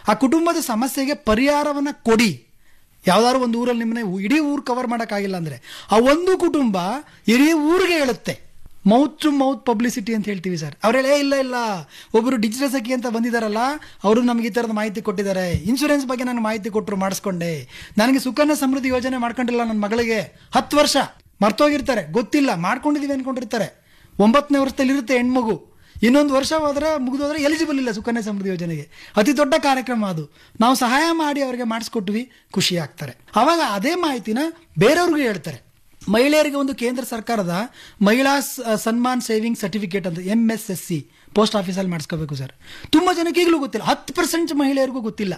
ಆ ಕುಟುಂಬದ ಸಮಸ್ಯೆಗೆ ಪರಿಹಾರವನ್ನ ಕೊಡಿ ಯಾವ್ದಾದ್ರು ಒಂದು ಊರಲ್ಲಿ ನಿಮ್ಮನ್ನ ಇಡೀ ಊರು ಕವರ್ ಮಾಡೋಕ್ಕಾಗಿಲ್ಲ ಅಂದ್ರೆ ಆ ಒಂದು ಕುಟುಂಬ ಇಡೀ ಊರಿಗೆ ಹೇಳುತ್ತೆ ಮೌತ್ ಟು ಮೌತ್ ಪಬ್ಲಿಸಿಟಿ ಅಂತ ಹೇಳ್ತೀವಿ ಸರ್ ಅವ್ರು ಹೇಳಿ "ಏ, ಇಲ್ಲ ಇಲ್ಲ ಒಬ್ಬರು ಡಿಜಿಟಲ್ ಸಖಿ ಅಂತ ಬಂದಿದ್ದಾರಲ್ಲ ಅವರು ನಮ್ಗೆ ಈ ಥರದ ಮಾಹಿತಿ ಕೊಟ್ಟಿದ್ದಾರೆ ಇನ್ಶೂರೆನ್ಸ್ ಬಗ್ಗೆ ನಾನು ಮಾಹಿತಿ ಕೊಟ್ಟರು ಮಾಡಿಸ್ಕೊಂಡೆ ನನಗೆ ಸುಕನ್ಯಾ ಸಮೃದ್ಧಿ ಯೋಜನೆ ಮಾಡ್ಕೊಂಡಿಲ್ಲ ನನ್ನ ಮಗಳಿಗೆ ಹತ್ತು ವರ್ಷ ಮರ್ತೋಗಿರ್ತಾರೆ ಗೊತ್ತಿಲ್ಲ ಮಾಡ್ಕೊಂಡಿದೀವಿ ಅನ್ಕೊಂಡಿರ್ತಾರೆ ಒಂಬತ್ತನೇ ವರ್ಷದಲ್ಲಿ ಇರುತ್ತೆ ಹೆಣ್ಮಗು ಇನ್ನೊಂದು ವರ್ಷ ಹೋದ್ರೆ ಮುಗಿದೋದ್ರೆ ಎಲಿಜಿಬಲ್ ಇಲ್ಲ ಸುಕನ್ಯಾ ಸಮೃದ್ಧಿ ಯೋಜನೆಗೆ ಅತಿ ದೊಡ್ಡ ಕಾರ್ಯಕ್ರಮ ಅದು ನಾವು ಸಹಾಯ ಮಾಡಿ ಅವರಿಗೆ ಮಾಡಿಸ್ಕೊಟ್ವಿ ಖುಷಿ ಆಗ್ತಾರೆ ಅವಾಗ ಅದೇ ಮಾಹಿತಿನ ಬೇರೆಯವ್ರಿಗೂ ಹೇಳ್ತಾರೆ ಮಹಿಳೆಯರಿಗೆ ಒಂದು ಕೇಂದ್ರ ಸರ್ಕಾರದ ಮಹಿಳಾ ಸ- ಸನ್ಮಾನ್ ಸೇವಿಂಗ್ ಸರ್ಟಿಫಿಕೇಟ್ ಅಂತ M S S C post ಆಫೀಸಲ್ಲಿ ಮಾಡಿಸ್ಕೋಬೇಕು ಸರ್ ತುಂಬ ಜನಕ್ಕೆ ಈಗಲೂ ಗೊತ್ತಿಲ್ಲ ಹತ್ತು ಪರ್ಸೆಂಟ್ ಮಹಿಳೆಯರಿಗೂ ಗೊತ್ತಿಲ್ಲ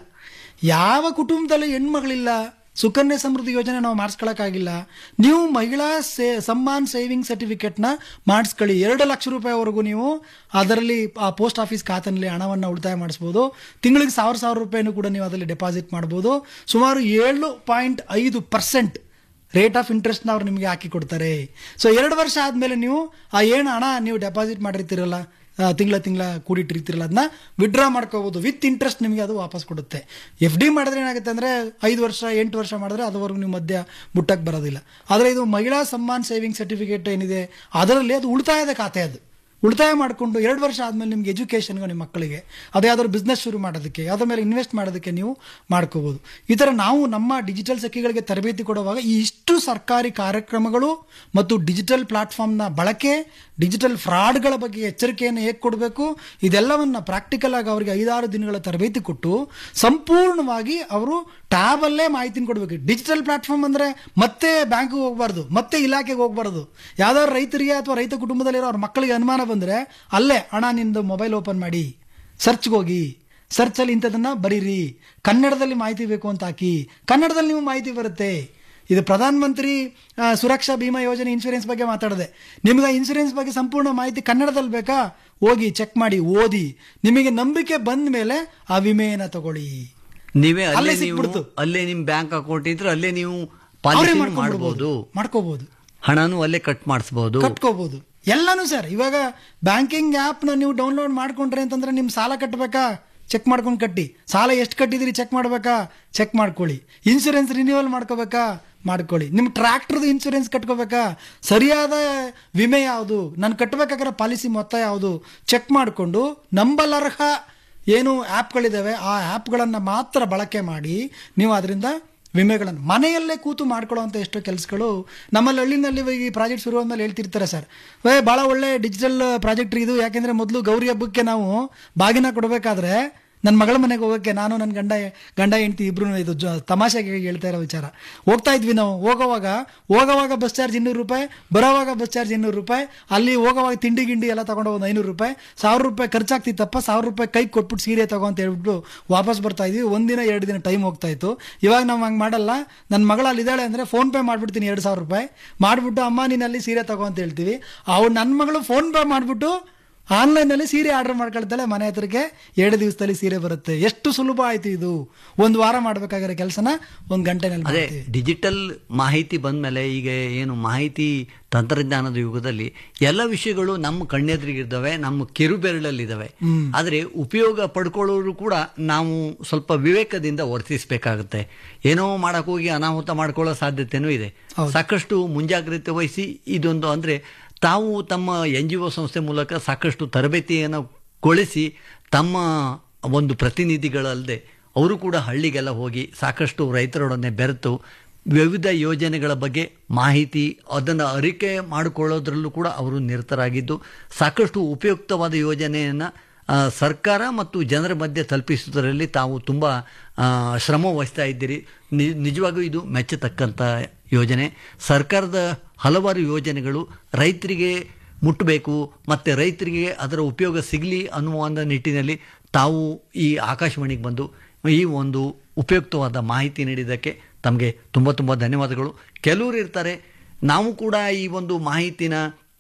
ಯಾವ ಕುಟುಂಬದಲ್ಲಿ ಹೆಣ್ಮಗಳಿಲ್ಲ ಸುಕನ್ಯಾ ಸಮೃದ್ಧಿ ಯೋಜನೆ ನಾವು ಮಾಡಿಸ್ಕೊಳಕ್ಕಾಗಿಲ್ಲ ನೀವು ಮಹಿಳಾ ಸೇ ಸಮ್ಮಾನ್ ಸೇವಿಂಗ್ ಸರ್ಟಿಫಿಕೇಟ್ನ ಮಾಡಿಸ್ಕೊಳ್ಳಿ ಎರಡು ಲಕ್ಷ ರೂಪಾಯಿವರೆಗೂ ನೀವು ಅದರಲ್ಲಿ ಆ ಪೋಸ್ಟ್ ಆಫೀಸ್ ಖಾತೆನಲ್ಲಿ ಹಣವನ್ನು ಉಳಿತಾಯ ಮಾಡಿಸ್ಬೋದು ತಿಂಗಳಿಗೆ ಸಾವಿರ ಸಾವಿರ ರೂಪಾಯಿನೂ ಕೂಡ ನೀವು ಅದರಲ್ಲಿ ಡೆಪಾಸಿಟ್ ಮಾಡ್ಬೋದು ಸುಮಾರು ಏಳು ಪಾಯಿಂಟ್ ಐದು ಪರ್ಸೆಂಟ್ ರೇಟ್ ಆಫ್ ಇಂಟ್ರೆಸ್ಟ್ನ ಅವ್ರು ನಿಮಗೆ ಹಾಕಿ ಕೊಡ್ತಾರೆ ಸೊ ಎರಡು ವರ್ಷ ಆದಮೇಲೆ ನೀವು ಆ ಏನು ಹಣ ನೀವು ಡೆಪಾಸಿಟ್ ಮಾಡಿರ್ತೀರಲ್ಲ ತಿಂಗಳ ತಿಂಗಳ ಕೂಡಿಟ್ಟಿರ್ತೀರಲ್ಲ ಅದನ್ನ ವಿಡ್ರಾ ಮಾಡ್ಕೋಬೋದು ವಿತ್ ಇಂಟ್ರೆಸ್ಟ್ ನಿಮಗೆ ಅದು ವಾಪಸ್ ಕೊಡುತ್ತೆ ಎಫ್ ಡಿ ಮಾಡಿದ್ರೆ ಏನಾಗುತ್ತೆ ಅಂದರೆ ಐದು ವರ್ಷ ಎಂಟು ವರ್ಷ ಮಾಡಿದ್ರೆ ಅದುವರೆಗೂ ನೀವು ಮಧ್ಯ ಮುಟ್ಟಕ್ಕೆ ಬರೋದಿಲ್ಲ ಆದರೆ ಇದು ಮಹಿಳಾ ಸಮ್ಮಾನ್ ಸೇವಿಂಗ್ ಸರ್ಟಿಫಿಕೇಟ್ ಏನಿದೆ ಅದರಲ್ಲಿ ಅದು ಉಳಿತಾಯದ ಖಾತೆ ಅದು ಉಳಿತಾಯ ಮಾಡಿಕೊಂಡು ಎರಡು ವರ್ಷ ಆದಮೇಲೆ ನಿಮ್ಗೆ ಎಜುಕೇಷನ್ಗೆ ನಿಮ್ಮ ಮಕ್ಕಳಿಗೆ ಅದೇ ಯಾವ್ದಾದ್ರು ಬಿಸ್ನೆಸ್ ಶುರು ಮಾಡೋದಕ್ಕೆ ಯಾವ್ದ್ರ ಮೇಲೆ ಇನ್ವೆಸ್ಟ್ ಮಾಡೋದಕ್ಕೆ ನೀವು ಮಾಡ್ಕೋಬೋದು ಈ ಥರ ನಾವು ನಮ್ಮ ಡಿಜಿಟಲ್ ಸಖಿಗಳಿಗೆ ತರಬೇತಿ ಕೊಡುವಾಗ ಈ ಇಷ್ಟು ಸರ್ಕಾರಿ ಕಾರ್ಯಕ್ರಮಗಳು ಮತ್ತು ಡಿಜಿಟಲ್ ಪ್ಲಾಟ್ಫಾರ್ಮ್ನ ಬಳಕೆ ಡಿಜಿಟಲ್ ಫ್ರಾಡ್ಗಳ ಬಗ್ಗೆ ಎಚ್ಚರಿಕೆಯನ್ನು ಹೇಗೆ ಕೊಡಬೇಕು ಇದೆಲ್ಲವನ್ನ ಪ್ರಾಕ್ಟಿಕಲ್ ಆಗಿ ಅವರಿಗೆ ಐದಾರು ದಿನಗಳ ತರಬೇತಿ ಕೊಟ್ಟು ಸಂಪೂರ್ಣವಾಗಿ ಅವರು ಟ್ಯಾಬಲ್ಲೇ ಮಾಹಿತಿನ ಕೊಡಬೇಕು ಡಿಜಿಟಲ್ ಪ್ಲಾಟ್ಫಾರ್ಮ್ ಅಂದರೆ ಮತ್ತೆ ಬ್ಯಾಂಕ್ಗೆ ಹೋಗಬಾರ್ದು ಮತ್ತೆ ಇಲಾಖೆಗೆ ಹೋಗಬಾರ್ದು ಯಾವ್ದಾದ್ರು ರೈತರಿಗೆ ಅಥವಾ ರೈತ ಕುಟುಂಬದಲ್ಲಿರೋ ಅವ್ರ ಮಕ್ಕಳಿಗೆ ಅನುಮಾನ ಬಂದರೆ ಅಲ್ಲೇ ಹಣ ನಿಂದು ಮೊಬೈಲ್ ಓಪನ್ ಮಾಡಿ ಸರ್ಚ್ಗೆ ಹೋಗಿ ಸರ್ಚಲ್ಲಿ ಇಂಥದನ್ನ ಬರೀರಿ ಕನ್ನಡದಲ್ಲಿ ಮಾಹಿತಿ ಬೇಕು ಅಂತ ಹಾಕಿ ಕನ್ನಡದಲ್ಲಿ ನೀವು ಮಾಹಿತಿ ಬರುತ್ತೆ ಇದು ಪ್ರಧಾನ ಮಂತ್ರಿ ಆ, ಸುರಕ್ಷಾ ಬಿಮಾ ಯೋಜನೆ ಇನ್ಶೂರೆನ್ಸ್ ಬಗ್ಗೆ ಮಾತಾಡಿದೆ ನಿಮ್ಗೆ ಆ ಇನ್ಶೂರೆನ್ಸ್ ಬಗ್ಗೆ ಸಂಪೂರ್ಣ ಮಾಹಿತಿ ಕನ್ನಡದಲ್ಲಿ ಬೇಕಾ ಹೋಗಿ ಚೆಕ್ ಮಾಡಿ ಓದಿ ನಿಮಗೆ ನಂಬಿಕೆ ಬಂದ ಮೇಲೆ ಆ ವಿಮೆಯನ್ನ ತಗೊಳ್ಳಿ ನೀವೇ ಅಲ್ಲೇ ಅಲ್ಲೇ ನೀವು ಸಿಕ್ಬಿಡ್ತು. ಅಲ್ಲೇ ನಿಮ್ ಬ್ಯಾಂಕ್ ಅಕೌಂಟ್ ಇದ್ರೆ ಅಲ್ಲೇ ನೀವು ಅವರೇ ಪಾಲಿಸಿ ಮಾಡ್ಕೊಂಡ್ಬಿಡ್ಬೋದು ಮಾಡಬಹುದು ಮಾಡ್ಕೋಬಹುದು ಹಣನೂ ಅಲ್ಲೇ ಕಟ್ ಮಾಡಿಸಬಹುದು ಕಟ್ಕೋಬಹುದು ಎಲ್ಲಾನು ಸರ್ ಇವಾಗ ಬ್ಯಾಂಕಿಂಗ್ ನ ನೀವು ಡೌನ್ಲೋಡ್ ಮಾಡ್ಕೊಂಡ್ರೆ ಅಂತಂದ್ರೆ ನಿಮ್ ಸಾಲ ಕಟ್ಟಬೇಕಾ ಚೆಕ್ ಮಾಡ್ಕೊಂಡು ಕಟ್ಟಿ ಸಾಲ ಎಷ್ಟು ಕಟ್ಟಿದಿರಿ ಚೆಕ್ ಮಾಡ್ಬೇಕಾ ಚೆಕ್ ಮಾಡ್ಕೊಳ್ಳಿ ಇನ್ಸೂರೆನ್ಸ್ ರಿನ್ಯೂವಲ್ ಮಾಡ್ಕೋಬೇಕಾ ಮಾಡ್ಕೊಳ್ಳಿ ನಿಮ್ ಟ್ರ್ಯಾಕ್ಟರ್ದು ಇನ್ಸೂರೆನ್ಸ್ ಕಟ್ಕೋಬೇಕಾ ಸರಿಯಾದ ವಿಮೆ ಯಾವುದು ನಾನು ಕಟ್ಟಬೇಕಾಗಿರೋ ಪಾಲಿಸಿ ಮೊತ್ತ ಯಾವುದು ಚೆಕ್ ಮಾಡಿಕೊಂಡು ನಂಬಲರ್ಹ ಏನು ಆ್ಯಪ್ಗಳಿದ್ದಾವೆ ಆ ಆ್ಯಪ್ಗಳನ್ನು ಮಾತ್ರ ಬಳಕೆ ಮಾಡಿ ನೀವು ಅದರಿಂದ ವಿಮೆಗಳನ್ನು ಮನೆಯಲ್ಲೇ ಕೂತು ಮಾಡ್ಕೊಳ್ಳೋವಂಥ ಎಷ್ಟೋ ಕೆಲಸಗಳು ನಮ್ಮಲ್ಲಿ ಹಳ್ಳಿನಲ್ಲಿ ಇವಾಗ ಈ ಪ್ರಾಜೆಕ್ಟ್ ಶುರು ಆದ್ಮೇಲೆ ಹೇಳ್ತಿರ್ತಾರೆ ಸರ್ ವೇ ಭಾಳ ಒಳ್ಳೆ ಡಿಜಿಟಲ್ ಪ್ರಾಜೆಕ್ಟ್ ಇದು ಯಾಕೆಂದರೆ ಮೊದಲು ಗೌರಿ ಹಬ್ಬಕ್ಕೆ ನಾವು ಬಾಗಿನ ಕೊಡಬೇಕಾದ್ರೆ ನನ್ನ ಮಗಳ ಮನೆಗೆ ಹೋಗೋಕ್ಕೆ ನಾನು ನನ್ನ ಗಂಡ ಗಂಡ ಹೆಂಡತಿ ಇಬ್ರು ಇದು ಜ ತಮಾಷೆಗೆ ಹೇಳ್ತಾ ಇರೋ ವಿಚಾರ ಹೋಗ್ತಾ ಇದ್ವಿ ನಾವು ಹೋಗೋವಾಗ ಹೋಗೋವಾಗ ಬಸ್ ಚಾರ್ಜ್ ಇನ್ನೂರು ರೂಪಾಯಿ ಬರೋವಾಗ ಬಸ್ ಚಾರ್ಜ್ ಇನ್ನೂರು ರೂಪಾಯಿ ಅಲ್ಲಿ ಹೋಗೋವಾಗ ತಿಂಡಿ ಗಿಂಡಿ ಎಲ್ಲ ತಗೊಂಡು ಒಂದು ಐನೂರು ರೂಪಾಯಿ ಸಾವಿರ ರೂಪಾಯಿ ಖರ್ಚಾಗ್ತಿತ್ತಪ್ಪ ಸಾವಿರ ರೂಪಾಯಿ ಕೈ ಕೊಟ್ಬಿಟ್ಟು ಸೀರೆ ತಗೋ ಅಂತ ಹೇಳ್ಬಿಟ್ಟು ವಾಪಸ್ ಬರ್ತಾ ಇದ್ವಿ ಒಂದಿನ ಎರಡು ದಿನ ಟೈಮ್ ಹೋಗ್ತಾ ಇತ್ತು ಇವಾಗ ನಾವು ಹಂಗೆ ಮಾಡಲ್ಲ ನನ್ನ ಮಗಳು ಅಲ್ಲಿದ್ದಾಳೆ ಅಂದರೆ ಫೋನ್ ಪೇ ಮಾಡ್ಬಿಡ್ತೀನಿ ಎರಡು ಸಾವಿರ ರೂಪಾಯಿ ಮಾಡಿಬಿಟ್ಟು ಅಮ್ಮ ನೀನು ಅಲ್ಲಿ ಸೀರೆ ತಗೋ ಅಂತ ಹೇಳ್ತೀವಿ ಅವ್ಳು ನನ್ನ ಮಗಳು ಫೋನ್ ಪೇ ಮಾಡಿಬಿಟ್ಟು ಆನ್ಲೈನಲ್ಲಿ ಸೀರೆ ಆರ್ಡರ್ ಮಾಡ್ಕೊಳ್ತಾಳೆ ಮನೆ ಹತ್ರಕ್ಕೆ ಎರಡು ದಿವಸದಲ್ಲಿ ಸೀರೆ ಬರುತ್ತೆ ಎಷ್ಟು ಸುಲಭ ಆಯ್ತು ಇದು ಒಂದು ವಾರ ಮಾಡಬೇಕಾಗಿರೋ ಕೆಲಸನ ಒಂದು ಗಂಟೆನಲ್ಲಿ ಅದೇ ಮಾಡ್ತೀವಿ ಡಿಜಿಟಲ್ ಮಾಹಿತಿ ಬಂದ್ಮೇಲೆ ಈಗ ಏನು ಮಾಹಿತಿ ತಂತ್ರಜ್ಞಾನದ ಯುಗದಲ್ಲಿ ಎಲ್ಲ ವಿಷಯಗಳು ನಮ್ಮ ಕಣ್ಣೆದುರಿಗಿದ್ದಾವೆ ನಮ್ಮ ಕಿರುಬೆರಳಲ್ಲಿದ್ದಾವೆ ಆದರೆ ಉಪಯೋಗ ಪಡ್ಕೊಳ್ಳೋರು ಕೂಡ ನಾವು ಸ್ವಲ್ಪ ವಿವೇಕದಿಂದ ವರ್ತಿಸಬೇಕಾಗುತ್ತೆ ಏನೋ ಮಾಡಕ್ ಹೋಗಿ ಅನಾಹುತ ಮಾಡ್ಕೊಳ್ಳೋ ಸಾಧ್ಯತೆನೂ ಇದೆ ಸಾಕಷ್ಟು ಮುಂಜಾಗ್ರತೆ ವಹಿಸಿ ಇದೊಂದು ಅಂದ್ರೆ ತಾವು ತಮ್ಮ ಎನ್ ಜಿ ಒ ಸಂಸ್ಥೆ ಮೂಲಕ ಸಾಕಷ್ಟು ತರಬೇತಿಯನ್ನು ಕೊಳಿಸಿ ತಮ್ಮ ಒಂದು ಪ್ರತಿನಿಧಿಗಳಲ್ಲದೆ ಅವರು ಕೂಡ ಹಳ್ಳಿಗೆಲ್ಲ ಹೋಗಿ ಸಾಕಷ್ಟು ರೈತರೊಡನೆ ಬೆರೆತು ವಿವಿಧ ಯೋಜನೆಗಳ ಬಗ್ಗೆ ಮಾಹಿತಿ ಅದನ್ನು ಅರಿಕೆ ಮಾಡಿಕೊಳ್ಳೋದ್ರಲ್ಲೂ ಕೂಡ ಅವರು ನಿರತರಾಗಿದ್ದು ಸಾಕಷ್ಟು ಉಪಯುಕ್ತವಾದ ಯೋಜನೆಯನ್ನು ಆ, ಸರ್ಕಾರ ಮತ್ತು ಜನರ ಮಧ್ಯೆ ತಲುಪಿಸುವುದರಲ್ಲಿ ತಾವು ತುಂಬ ಆ, ಶ್ರಮ ವಹಿಸ್ತಾ ಇದ್ದೀರಿ ನಿ- ನಿಜವಾಗೂ ಇದು ಮೆಚ್ಚತಕ್ಕಂಥ ಯೋಜನೆ ಸರ್ಕಾರದ ಹಲವಾರು ಯೋಜನೆಗಳು ರೈತರಿಗೆ ಮುಟ್ಟಬೇಕು ಮತ್ತು ರೈತರಿಗೆ ಅದರ ಉಪಯೋಗ ಸಿಗಲಿ ಅನ್ನುವ ಒಂದು ನಿಟ್ಟಿನಲ್ಲಿ ತಾವು ಈ ಆಕಾಶವಾಣಿಗೆ ಬಂದು ಈ ಒಂದು ಉಪಯುಕ್ತವಾದ ಮಾಹಿತಿ ನೀಡಿದ್ದಕ್ಕೆ ತಮಗೆ ತುಂಬ ತುಂಬ ಧನ್ಯವಾದಗಳು ಕೆಲವರು ಇರ್ತಾರೆ ನಾವು ಕೂಡ ಈ ಒಂದು ಮಾಹಿತಿನ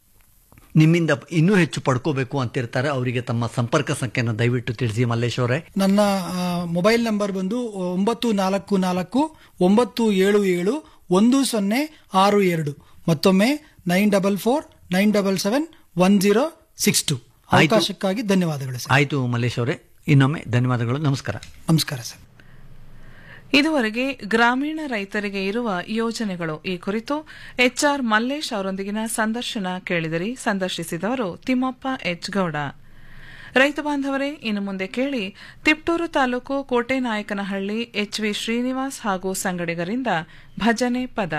ನಿಮ್ಮಿಂದ ಇನ್ನೂ ಹೆಚ್ಚು ಪಡ್ಕೋಬೇಕು ಅಂತಿರ್ತಾರೆ ಅವರಿಗೆ ತಮ್ಮ ಸಂಪರ್ಕ ಸಂಖ್ಯೆಯನ್ನು ದಯವಿಟ್ಟು ತಿಳಿಸಿ ಮಲ್ಲೇಶ್ ಅವರೇ ನನ್ನ ಆ, ಮೊಬೈಲ್ ನಂಬರ್ ಬಂದು ಒಂಬತ್ತು ನಾಲ್ಕು ನಾಲ್ಕು ಒಂಬತ್ತು ಏಳು ಏಳು ಒಂದು ಸೊನ್ನೆ ಆರು ಎರಡು ಮತ್ತೊಮ್ಮೆ nine double four nine double seven one zero six two ಆಯ್ತು. ಅವಕಾಶಕ್ಕಾಗಿ ಧನ್ಯವಾದಗಳು ಸರ್ ಆಯಿತು ಮಲ್ಲೇಶ್ ಅವರೇ ಇನ್ನೊಮ್ಮೆ ಧನ್ಯವಾದಗಳು ನಮಸ್ಕಾರ ನಮಸ್ಕಾರ ಸರ್ ಇದುವರೆಗೆ ಗ್ರಾಮೀಣ ರೈತರಿಗೆ ಇರುವ ಯೋಜನೆಗಳು ಈ ಕುರಿತು ಎಚ್ಆರ್ ಮಲ್ಲೇಶ್ ಅವರೊಂದಿಗಿನ ಸಂದರ್ಶನ ಕೇಳಿದಿರಿ ಸಂದರ್ಶಿಸಿದವರು ತಿಮ್ಮಪ್ಪ ಎಚ್ ಗೌಡ ರೈತ ಬಾಂಧವರೇ ಇನ್ನು ಮುಂದೆ ಕೇಳಿ ತಿಪ್ಟೂರು ತಾಲೂಕು ಕೋಟೆನಾಯಕನಹಳ್ಳಿ ಎಚ್ ವಿ ಶ್ರೀನಿವಾಸ್ ಹಾಗೂ ಸಂಗಡಿಗರಿಂದ ಭಜನೆ ಪದ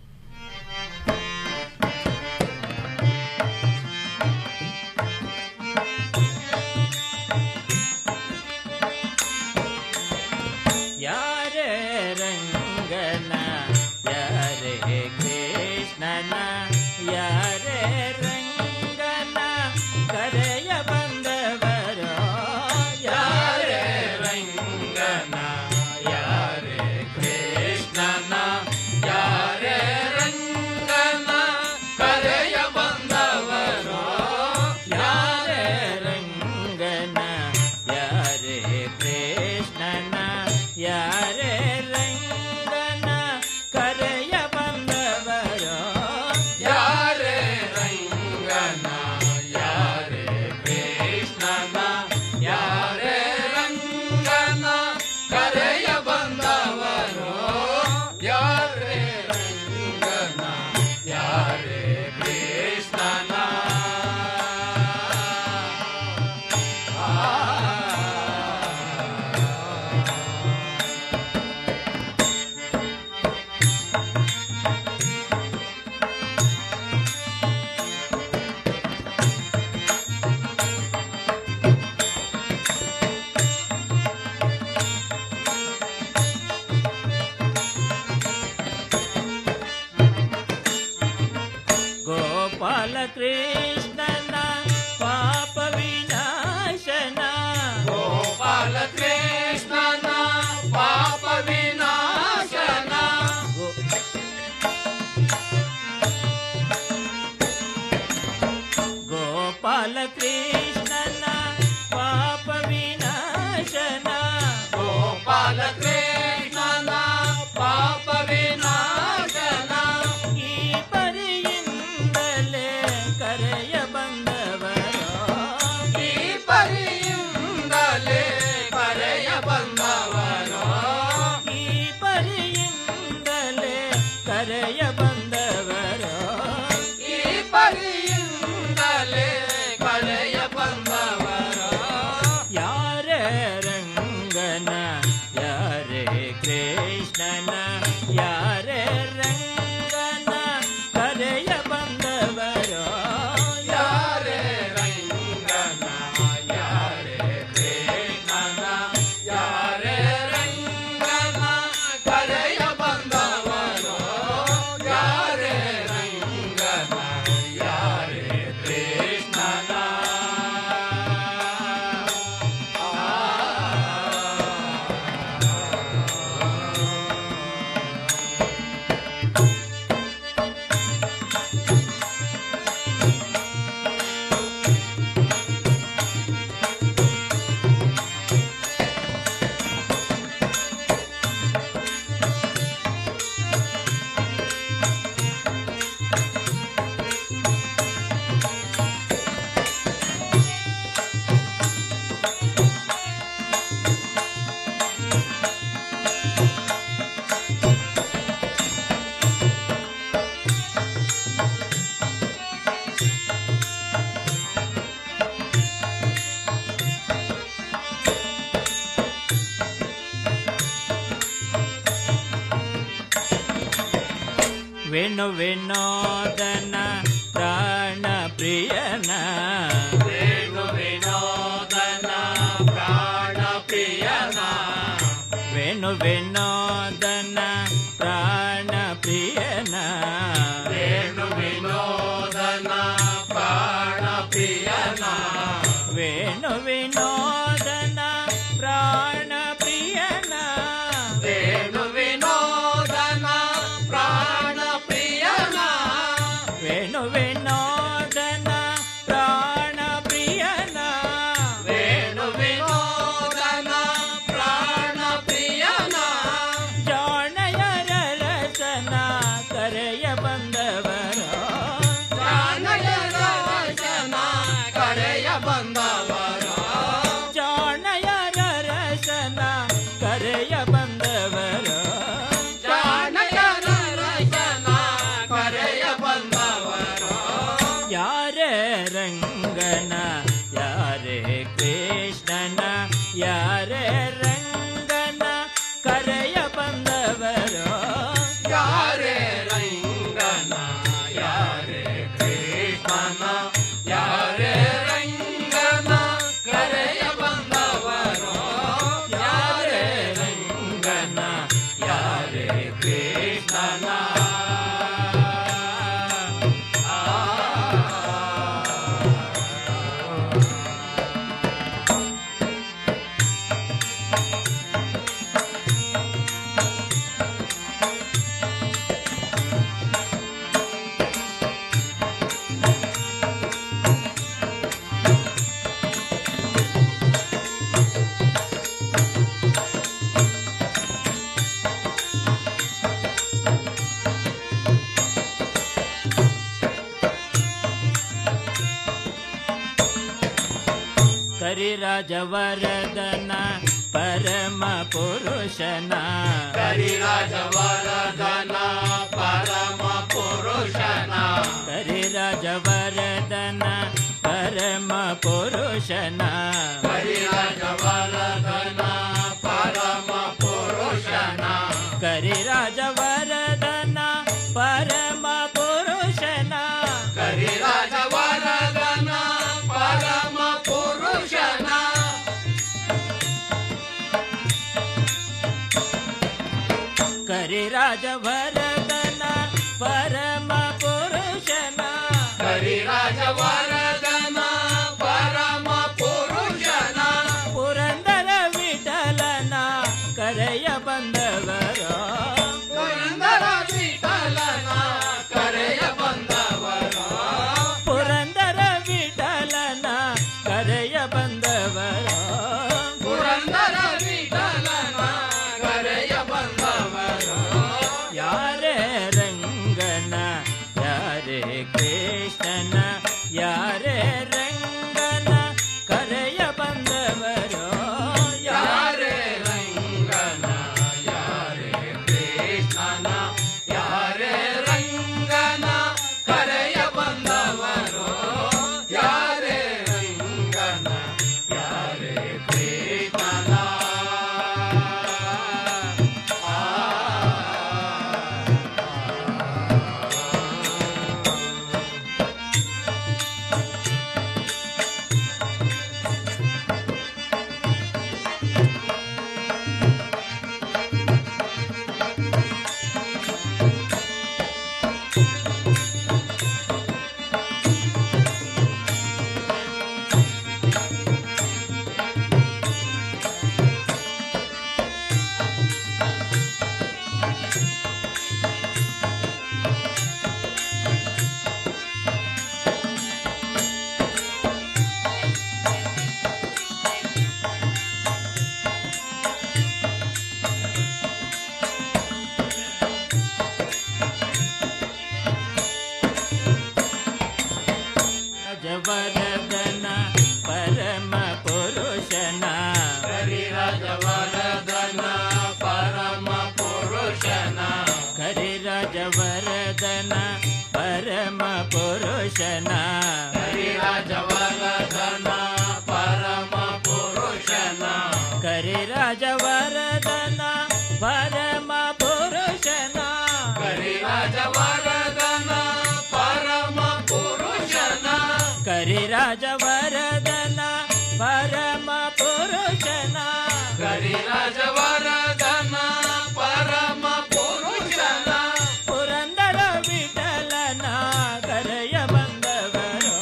ಯಾರೇ ರಂಗನ ಯಾರೇ ಕೃಷ್ಣನ ಯಾರೇ ರಂಗನ ಕರೆಯ ಬಂದವರು ಯಾರೇ ರಂಗನ ಯಾರೇ ಕೃಷ್ಣನ ಯಾರೇ ರಂಗನ ಕರೆಯ ಬಂದವರು ಯಾರೇ ರಂಗನ ಯಾರೇ ಕೃಷ್ಣನ ಯಾರೇ ರಂಗನ ಕರೆಯ ಬಂದವರು ಯಾರೇ ರಂಗನ ಯಾರೇ ಕೃಷ್ಣನ ಯಾರೇ ರಂಗನ ಕರೆಯ ಬಂದವರು ಯಾರೇ ರಂಗನ ಯಾರೇ ಕೃಷ್ಣನ ಗೋಪಾಲ ಕೃಷ್ಣನ ಪಾಪ ವಿನಾಶನ ಗೋಪಾಲ ಕೃಷ್ಣನ ಪಾಪ ವಿನಾಶನ ಗೋಪಾಲ ಕೃಷ್ಣನ ಪಾಪ ವಿನಾಶನ ಗೋಪಾಲ ಕೃಷ್ಣನ ಪಾಪ ವಿನಾಶನ ಈ ಪರಿಯಿಂದಲೇ ಕರೆಯ ಬಂದವರು ಈ ಪರಿಯಿಂದಲೇ ಕರೆಯ ಬಂದವರು ಈ ಪರಿಯಿಂದಲೇ ಕರೆಯ ಬಂದವರು ಈ ಪರಿಯಿಂದಲೇ ಕರೆಯ ಬಂದವರು ಯಾರೇ ರಂಗನ ಯಾರೇ ಕೃಷ್ಣನ ಯಾರೇ ರಂಗನ ಕರೆಯ ಬಂದವರು ಯಾರೇ ರಂಗನ ಯಾರೇ ಕೃಷ್ಣನ ಯಾರೇ ರಂಗನ ಕರೆಯ ಬಂದವರು ಯಾರೇ ರಂಗನ ಯಾರೇ ಕೃಷ್ಣನ ವೇಣು ವಿನೋದನ ಪ್ರಾಣ ಪ್ರಿಯನ ವೇಣು ವಿನೋದನ ಪ್ರಾಣ ಪ್ರಿಯನ ವೇಣು ವಿನೋದನ ಪ್ರಾಣ ಪ್ರಿಯನ ವೇಣು ವಿನೋದನ ಪ್ರಾಣ ಪ್ರಿಯನ ವೇಣು ವಿನೋದನ ಪ್ರಾಣ ಪ್ರಿಯನ ವೇಣು ವಿನೋದನ ಪ್ರಾಣ ಪ್ರಿಯನ ವೇಣು ವಿನೋದನ ಪ್ರಾಣ ಪ್ರಿಯನ ವೇಣು ವಿನೋದನ ಪ್ರಾಣ ಪ್ರಿಯನ ಜಾಣಯರ ರಸನ ಕರೆಯ ಬಂದವರು ಜಾಣಯರ ರಸನ ಕರೆಯ ಬಂದವರು ಜಾಣಯರ ಯಾರೇ ರಂಗನ ಯಾರೇ ಕೃಷ್ಣನ ಯಾರೇ ರಂಗನ ಕರೆಯ ಬಂದವರು ಯಾರೇ ರಂಗನ ಯಾರೇ ಕೃಷ್ಣನ ಯಾರೇ ರಂಗನ ಕರೆಯ ಬಂದವರು ಯಾರೇ ರಂಗನ ಯಾರೇ ಕೃಷ್ಣನ ಕರಿರಾಜವರದನ ಪರಮ ಪುರುಷನ ಕರಿರಾಜವರದನ ಪರಮ ಪುರುಷನ ಕರಿರಾಜವರದನ ಪರಮ ಪುರುಷನ ಕರಿರಾಜವರದನ ಪರಮ ಪುರುಷನ ಕರಿರಾಜವರದನ ಪರಮ ಪುರುಷನ ಕರಿರಾಜವರದನ ಪರಮ ಪುರುಷನ ಕರಿರಾಜವರದನ ಪರಮ ಪುರುಷನ ಕರಿರಾಜವರದನ ಪರಮ ಪುರುಷನ ಪುರಂದರ ವಿಠಲನ ಕರೆಯ ಬಂದವರು ಪುರಂದರ ವಿಠಲನ ಕರೆಯ ಬಂದವರು ಪುರಂದರ ವಿಠಲನ ಕರೆಯ ಬಂದವರು ಪುರಂದರ ವಿಠಲನ ಕರೆಯ ಬಂದವರು ಯಾರೇ ರಂಗನ ಯಾರೇ ಕೃಷ್ಣನ ಯಾರೇ ರಂಗನ ಕರೆಯ ಬಂದವರು ಯಾರೇ ರಂಗನ ಯಾರೇ ಕೃಷ್ಣನ ಯಾರೇ ರಂಗನ ಕರೆಯ ಬಂದವರು ಯಾರೇ ರಂಗನ ಯಾರೇ ಕೃಷ್ಣನ ರಾಜವರದನ ಪರಮ ಪುರುಷನ ಕರಿರಾಜವರದನ ಪರಮ ಪುರುಷನ ಕರಿರಾಜವರದನ ಪರಮ ಪುರುಷನ ಕರಿರಾಜವರದನ ಪರಮ ಪುರುಷನ ಕರಿರಾಜವರದನ ಪರಮ ಪುರುಷನ ಕರಿರಾಜವರದನ ಪರಮ ಪುರುಷನ ಕರಿರಾಜವರದನ ಪರಮ ಪುರುಷನ ಕರಿರಾಜವರದನ ಪರಮ ಪುರುಷನ ಪುರಂದರ ವಿಠಲನ ಕರೆಯ ಬಂದವರು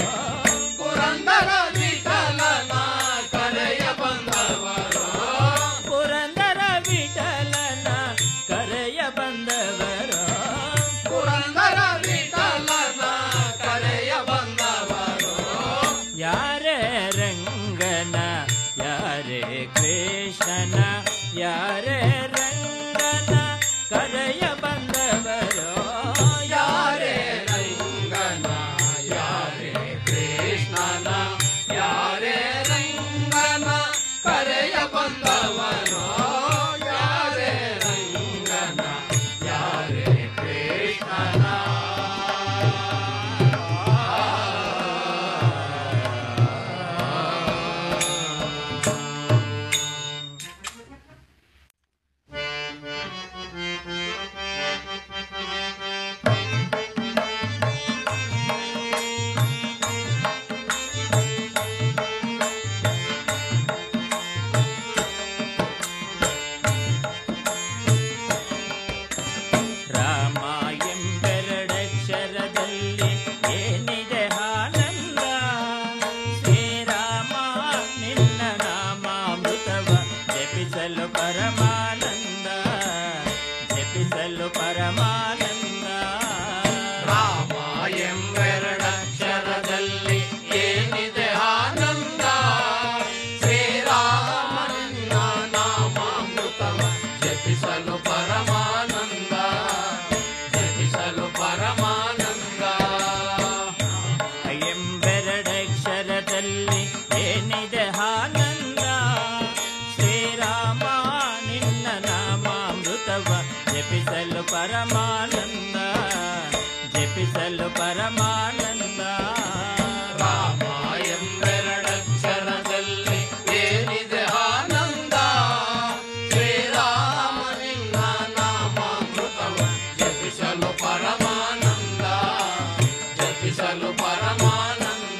ಎಂಬೆರಡಕ್ಷರದಲ್ಲಿ ಏನಿದೆ ಆನಂದ ಶ್ರೀರಾಮನಿನ್ನ ನಾಮಾಮೃತವ ಜಪಿಸಲು ಪರಮಾನಂದ ಜಪಿಸಲು ಪರಮಾನಂದ ಎಂಬೆರಡಕ್ಷರದಲ್ಲಿ ಏನಿದೆ ಆನಂದ ಶ್ರೀರಾಮ ನಿನ್ನ ನಾಮಾಮೃತವ ಜಪಿಸಲು ಪರಮಾನಂದ ಜಪಿಸಲು ಪರಮಾನಂದ ರಾಮ ಎಂಬೆರಡಕ್ಷರದಲ್ಲಿ ಏನಿದೆ ಆನಂದ ಶ್ರೀರಾಮ ನಿನ್ನ ನಾಮಾಮೃತವ ಜಪಿಸಲು ಪರಮಾನಂದ ಜಪಿಸಲು ಪರಮಾನಂದ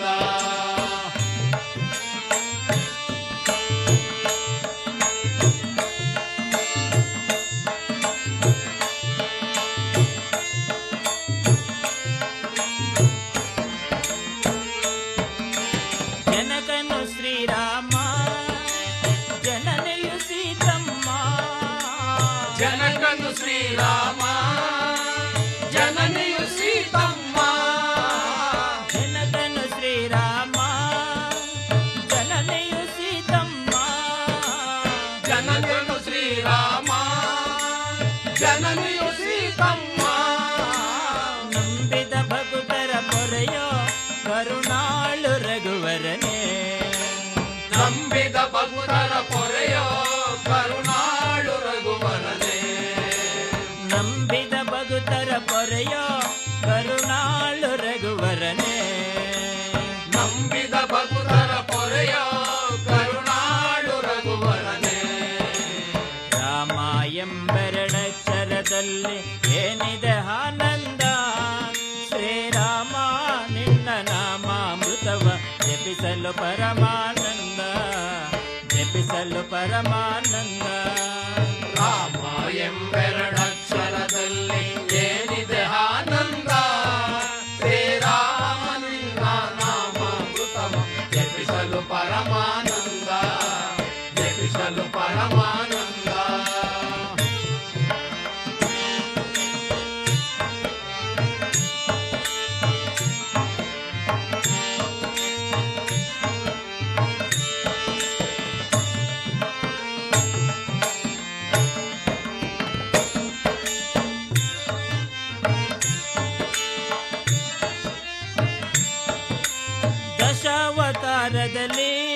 ಜನಕನು ಶ್ರೀರಾಮ ಜನನೆಯು ಸೀತಮ್ಮ ಜನಕನು ಶ್ರೀರಾಮ ಜನನೆಯು ಸೀತಮ್ಮ ಜನಕನು ಶ್ರೀರಾಮ ಜನನೆಯು ಸೀತಮ್ಮ ಜನಕನು ಶ್ರೀರಾಮ ಜನನೆಯು ಸೀತಮ್ಮ ನಂಬಿದ ಭಕ್ತರ ಪೊರೆಯೋ ಕರುಣಾಳು ರಘುವರನೇ ನಂಬಿದ ಭಕ್ತರ ಪೊರೆಯೋ ಕರುಣಾಳು ರಘುವರನೇ ನಂಬಿದ ಭಕ್ತರ ಪೊರೆಯೋ ಕರುಣಾಳು ರಘುವರನೇ ನಂಬಿದ ಭಕ್ತರ ಪೊರೆಯೋ ಕರುಣಾಳು ರಘುವರನೇ ರಾಮ ಎಂಬೆರಡಕ್ಷರದಲ್ಲಿ ಏನಿದೆ ಆನಂದ ಶ್ರೀರಾಮ ನಿನ್ನ ನಾಮಾಮೃತವ ಜಪಿಸಲು ಪರಮಾನಂದ ಜಪಿಸಲು ಪರಮಾನಂದ ರಾಮ ಎಂಬೆರಡಕ್ಷರದಲ್ಲಿ ಏನಿದೆ ಆನಂದ ಶ್ರೀರಾಮ ನಿನ್ನ ನಾಮಾಮೃತವ ಜಪಿಸಲು ಪರಮಾನಂದ ಜಪಿಸಲು ಪರಮಾನಂದ ದಶಾವತಾರದಲ್ಲಿ